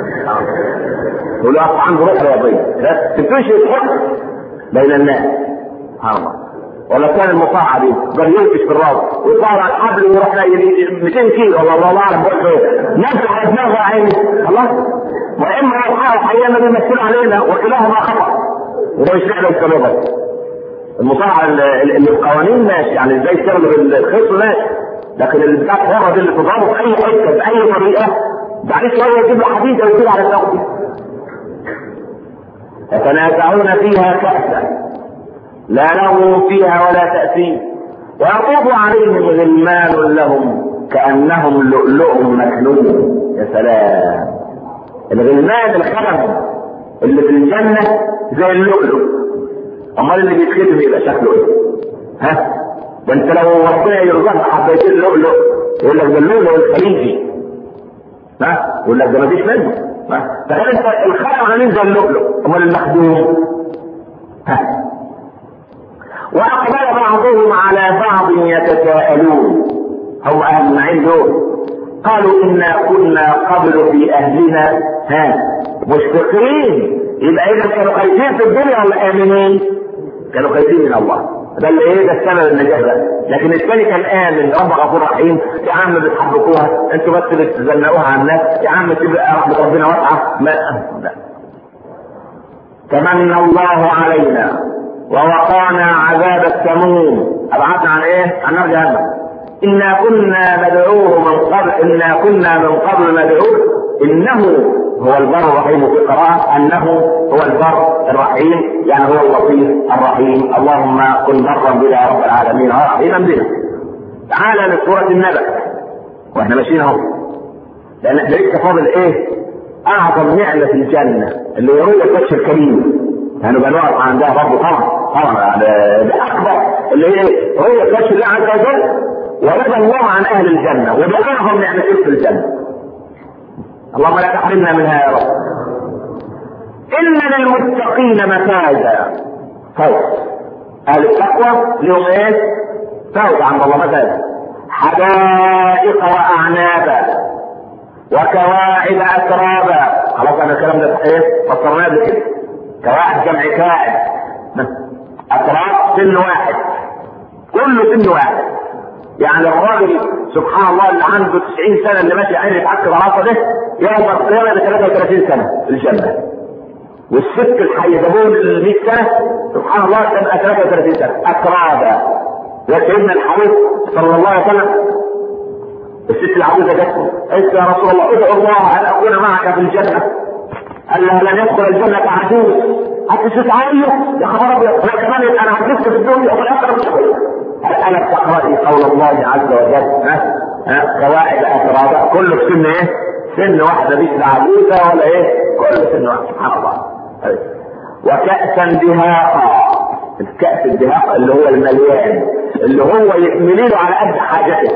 يقول له اصلا عنده روح رياضيه بس تمشي الحكم بين الناس سبحان الله ولا كان المصاعة دي بل ينكش في الراس ويطلع على الحبل ويروح 200 كيلو والله الله اعلم بقول ايه نزل على دماغه عيني الله واما يلقاه الحقيقه ما بيمثل علينا وكلاهما خطا وده مش لعبه الكلام المصارعه اللي القوانين ماشي يعني ازاي يشتغلوا بالخيط ماشي لكن اللي بتاعت الحره دي اللي تضربه في اي حته باي طريقه بعد شويه يجيب له حديده ويجيب على الارض يتنازعون فيها كأسا لا لغو فيها ولا تأثيم ويطوف عليهم غلمان لهم كأنهم لؤلؤ مكنون يا سلام الغلمان الخدم اللي في الجنة زي اللؤلؤ امال اللي بيتختم يبقى شكله ايه؟ ها؟ ده انت لو ربنا يرزقك حبيتين لؤلؤ يقول لك ده اللؤلؤ الخليجي ها؟ يقول لك ده مفيش منه ها؟ تخيل انت الخدم عاملين زي اللؤلؤ امال المخدوم ها؟ واقبل بعضهم على بعض يتساءلون هم اهل المعين دول قالوا انا كنا قبل في اهلنا ها مشفقين يبقى اذا كانوا خايفين في الدنيا ولا امنين؟ كانوا خايفين من الله ده اللي ايه ده السبب النجاه ده لكن الثاني كان امن رب غفور رحيم يا عم بتحبكوها انتوا بس بتزنقوها على الناس يا عم تبقى رحمه ربنا واسعه ما لا تمنى الله علينا ووقانا عذاب السموم ابعدنا عن ايه؟ عن نار جهنم انا كنا ندعوه من قبل انا كنا من قبل ندعوه انه هو البر الرحيم في قراءة انه هو البر الرحيم يعني هو اللطيف الرحيم اللهم كن برا بنا يا رب العالمين ورحيما بنا تعالى لسورة النبأ واحنا ماشيين اهو لان احنا لسه فاضل ايه؟ اعظم نعمة في الجنة اللي هي رؤية وجه الكريم يعني بقى نقف عندها برضه طبعا طبعا يعني ده اكبر اللي هي رؤية وجه الله عز وجل ورضى الله عن اهل الجنة وده اعظم نعمتين في الجنة اللهم لا تحرمنا منها يا رب ان للمتقين مفازا فوز اهل التقوى لهم ايه فوز عند الله مفازا حدائق واعنابا وكواعب اترابا خلاص انا الكلام ده ايه فسرناه بكده كواعب جمع كائن اتراب سن واحد كله سن واحد يعني الراجل سبحان الله اللي عنده 90 سنه اللي ماشي عين يتعكر راسه ده يوم القيامه ب 33 سنه في الجنه والست الحيدبون ال 100 سنه سبحان الله تبقى 33 سنه اترابا يا سيدنا الحبيب صلى الله عليه وسلم الست العجوزه جت قالت يا رسول الله ادعو الله ان اكون معك في الجنه قال لها لن يدخل الجنه عجوز حتى تتعايش يا خبر ابيض هو كمان انا عجزت في الدنيا وفي الاخره مش ألا تقرأي قول الله عز وجل ها ها قواعد أترابا كله في سن إيه؟ سن واحدة مش عجوزة ولا إيه؟ كله سن واحد سبحان الله وكأسا دهاقا الكأس الدهاق اللي هو المليان اللي هو يحمل له على قد حاجته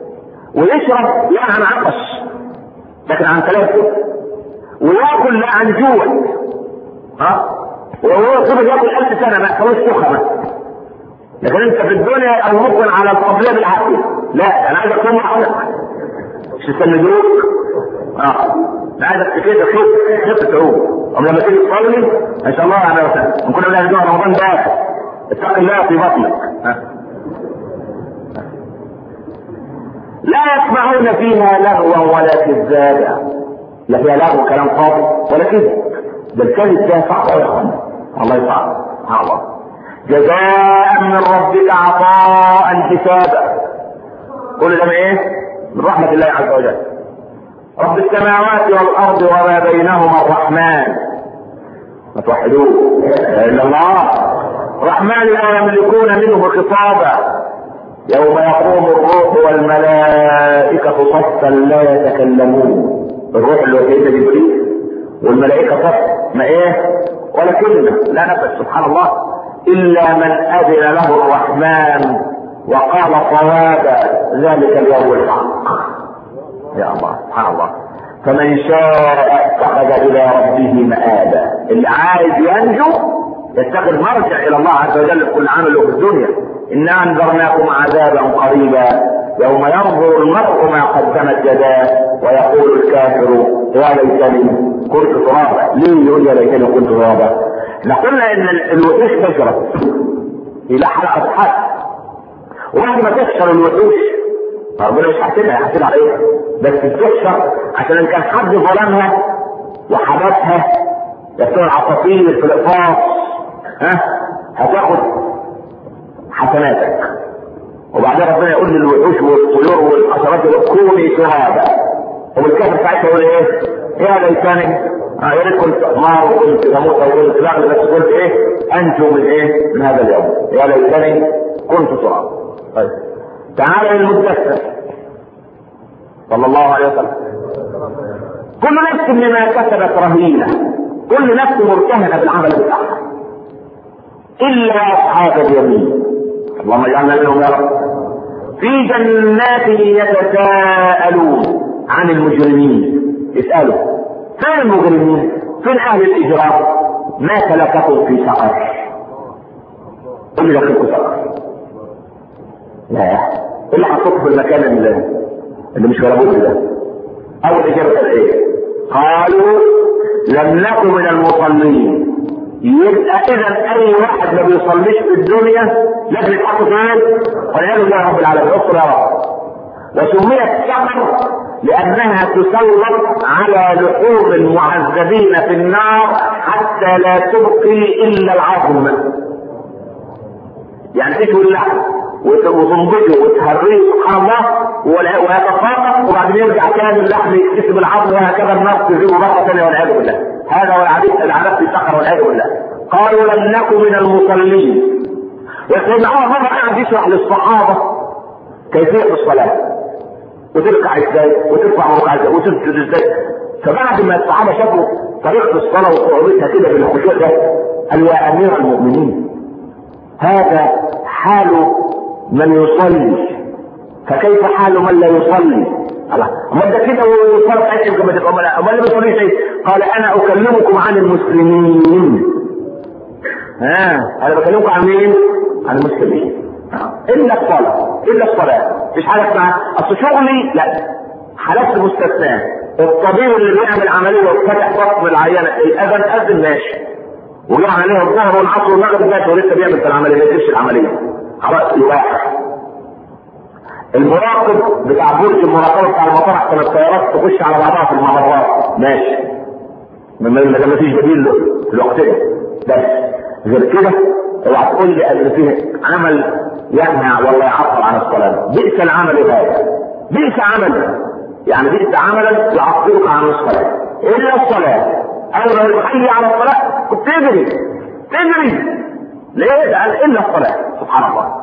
ويشرب لا عن عطش لكن عن ثلاثة وياكل لا عن جوع ها وهو فضل ياكل ألف سنة ما خلاص سخنة لكن انت في الدنيا او ممكن على القبلة بالعافية لا انا عايز اكون معك مش تسندوك اه انا عايزك كده خيط خيط تعوم او لما تيجي تصلي ان شاء الله انا وسهلا ان كنا بنعمل رمضان ده اتق الله في بطنك ها. لا يسمعون فيها لغوا ولا كذابا لا فيها لغو كلام فاضي ولا كذب ده الكذب ده صح يا اخوانا الله يصعب سبحان الله جزاء من ربك عطاء حسابا كل ده من ايه؟ من رحمة الله عز وجل رب السماوات والارض وما بينهما الرحمن ما توحدوه الا الله الرحمن لا يملكون منه خطابا يوم يقوم الروح والملائكة صفا لا يتكلمون الروح اللي هو سيدنا جبريل والملائكة صف ما ايه ولا كلمة لا نفس سبحان الله إلا من أذن له الرحمن وقال صوابا ذلك اليوم الحق يا الله سبحان الله فمن شاء اتخذ إلى ربه مآبا اللي عايز ينجو يتخذ مرجع إلى الله عز وجل في كل عمل في الدنيا إنا أنذرناكم عذابا قريبا يوم ينظر المرء ما قدمت يداه ويقول الكافر يا ليتني كنت ترابا ليه يقول يا ليتني كنت ترابا احنا قلنا ان الوحوش تشرب الى حلقه حد وبعد ما تكسر الوحوش ربنا مش هيحاسبها هيحاسبها على ايه؟ بس بتكسر عشان ان كان حد ظلمها وحبسها يكون عصافير في الاقفاص ها هتاخد حسناتك وبعدين ربنا يقول للوحوش والطيور والحشرات كوني ترابا والكافر ساعتها يقول ايه؟ يا ليتني اه يا ريت كنت مار وكنت بموت او كنت بعمل بس قلت ايه؟ انجو من ايه؟ من هذا اليوم يا ليتني كنت تراب طيب تعال للمدثر صلى الله عليه وسلم كل نفس بما كسبت رهينه كل نفس مرتهنه بالعمل بتاعها الا اصحاب اليمين اللهم اجعلنا منهم يا رب في جنات يتساءلون عن المجرمين يسالوا فين المجرمين؟ فين اهل الاجرام؟ ما سلككم في سقر؟ قل لي دخلكم سقر لا ايه اللي حطوك في المكان اللي, اللي مش مربوط ده اول اجابه قال ايه قالوا لم نكن من المصلين يبقى اذا اي واحد ما بيصليش في الدنيا لازم يتحط فين والعياذ بالله رب العالمين اصبر يا رب وسميت سقر لانها تسلط على لحوم المعذبين في النار حتى لا تبقي الا العظم يعني تشوي اللحم وتنضجه وتهريه سبحان الله ويتساقط وبعدين يرجع تاني اللحم يكتسب العظم وهكذا النار تجيبه مره ثانيه والعياذ بالله هذا هو العذاب العذاب في سقر والعياذ بالله قالوا لم نكن من المصلين وسيدنا عمر مره قاعد يشرح للصحابه كيفيه الصلاه وتركع ازاي وترفع ركعه ازاي وتسجد ازاي فبعد ما الصحابه شافوا طريقه الصلاه وصعوبتها كده بالخشوع ده قال يا امير المؤمنين هذا حال من يصلي فكيف حال من لا يصلي الله امال ده كده ويصلي حيث كما تبقى امال امال ما تقولي شيء قال انا اكلمكم عن المسلمين ها انا بكلمكم عن مين عن المسلمين الا الصلاه الا الصلاه مش حاجه اسمها اصل شغلي لا حالات مستثناه الطبيب اللي بيعمل عمليه وفتح بطن العيانه الاذن اذن ماشي وجاء عليه الظهر والعصر والمغرب ماشي ولسه بيعمل في العمليه ما يديرش العمليه خلاص يباح المراقب بتاع برج المراقبه بتاع المطار احسن الطيارات تخش على بعضها في الممرات ماشي ما فيش بديل في الوقت ده بس غير كده اوعى تقول لي ان فيه عمل يمنع ولا يعطل عن الصلاه بئس العمل هذا بئس عمل يعني بئس عملا يعطلك عن الصلاه الا الصلاه اول ما يحيي على الصلاه كنت تجري تجري ليه؟ قال الا الصلاه سبحان الله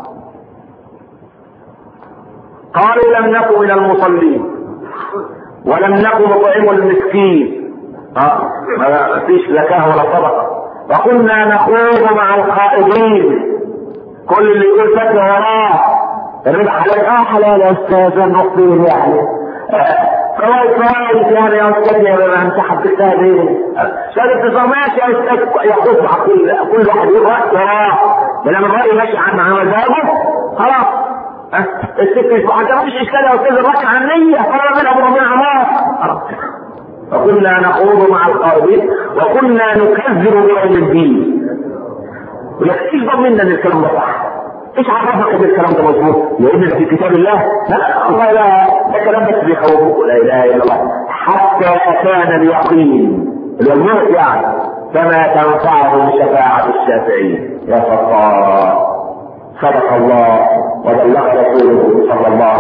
قالوا لم نكن من المصلين ولم نكن نطعم المسكين اه ما فيش زكاه ولا صدقه وكنا نخوض مع الخائضين كل اللي يقول فتوى وراه الربح حلال اه حلال يا استاذ النقطين يعني كويس كويس يعني يا استاذ يا انت حبيتها ليه؟ شهادة ماشي يا استاذ ياخذ مع كل كل واحد يقول راي وراه ما دام الراي ماشي عن مع مزاجه خلاص الست مش حاجه ما فيش اشكال يا استاذ الراي عن نيه قال من ابو ربيع عمار وكنا نخوض مع الخائضين وكنا نكذب بيوم الدين ويكتشف منا ان الكلام ده صح ايش عرفك ان الكلام ده مظبوط؟ لان في كتاب الله لا الله لا ده كلام بس بيخوفوك لا اله الا الله حتى اتانا اليقين الموت يعني فما تنفعهم شفاعة الشافعين يا ستار صدق الله وبلغ رسوله صلى الله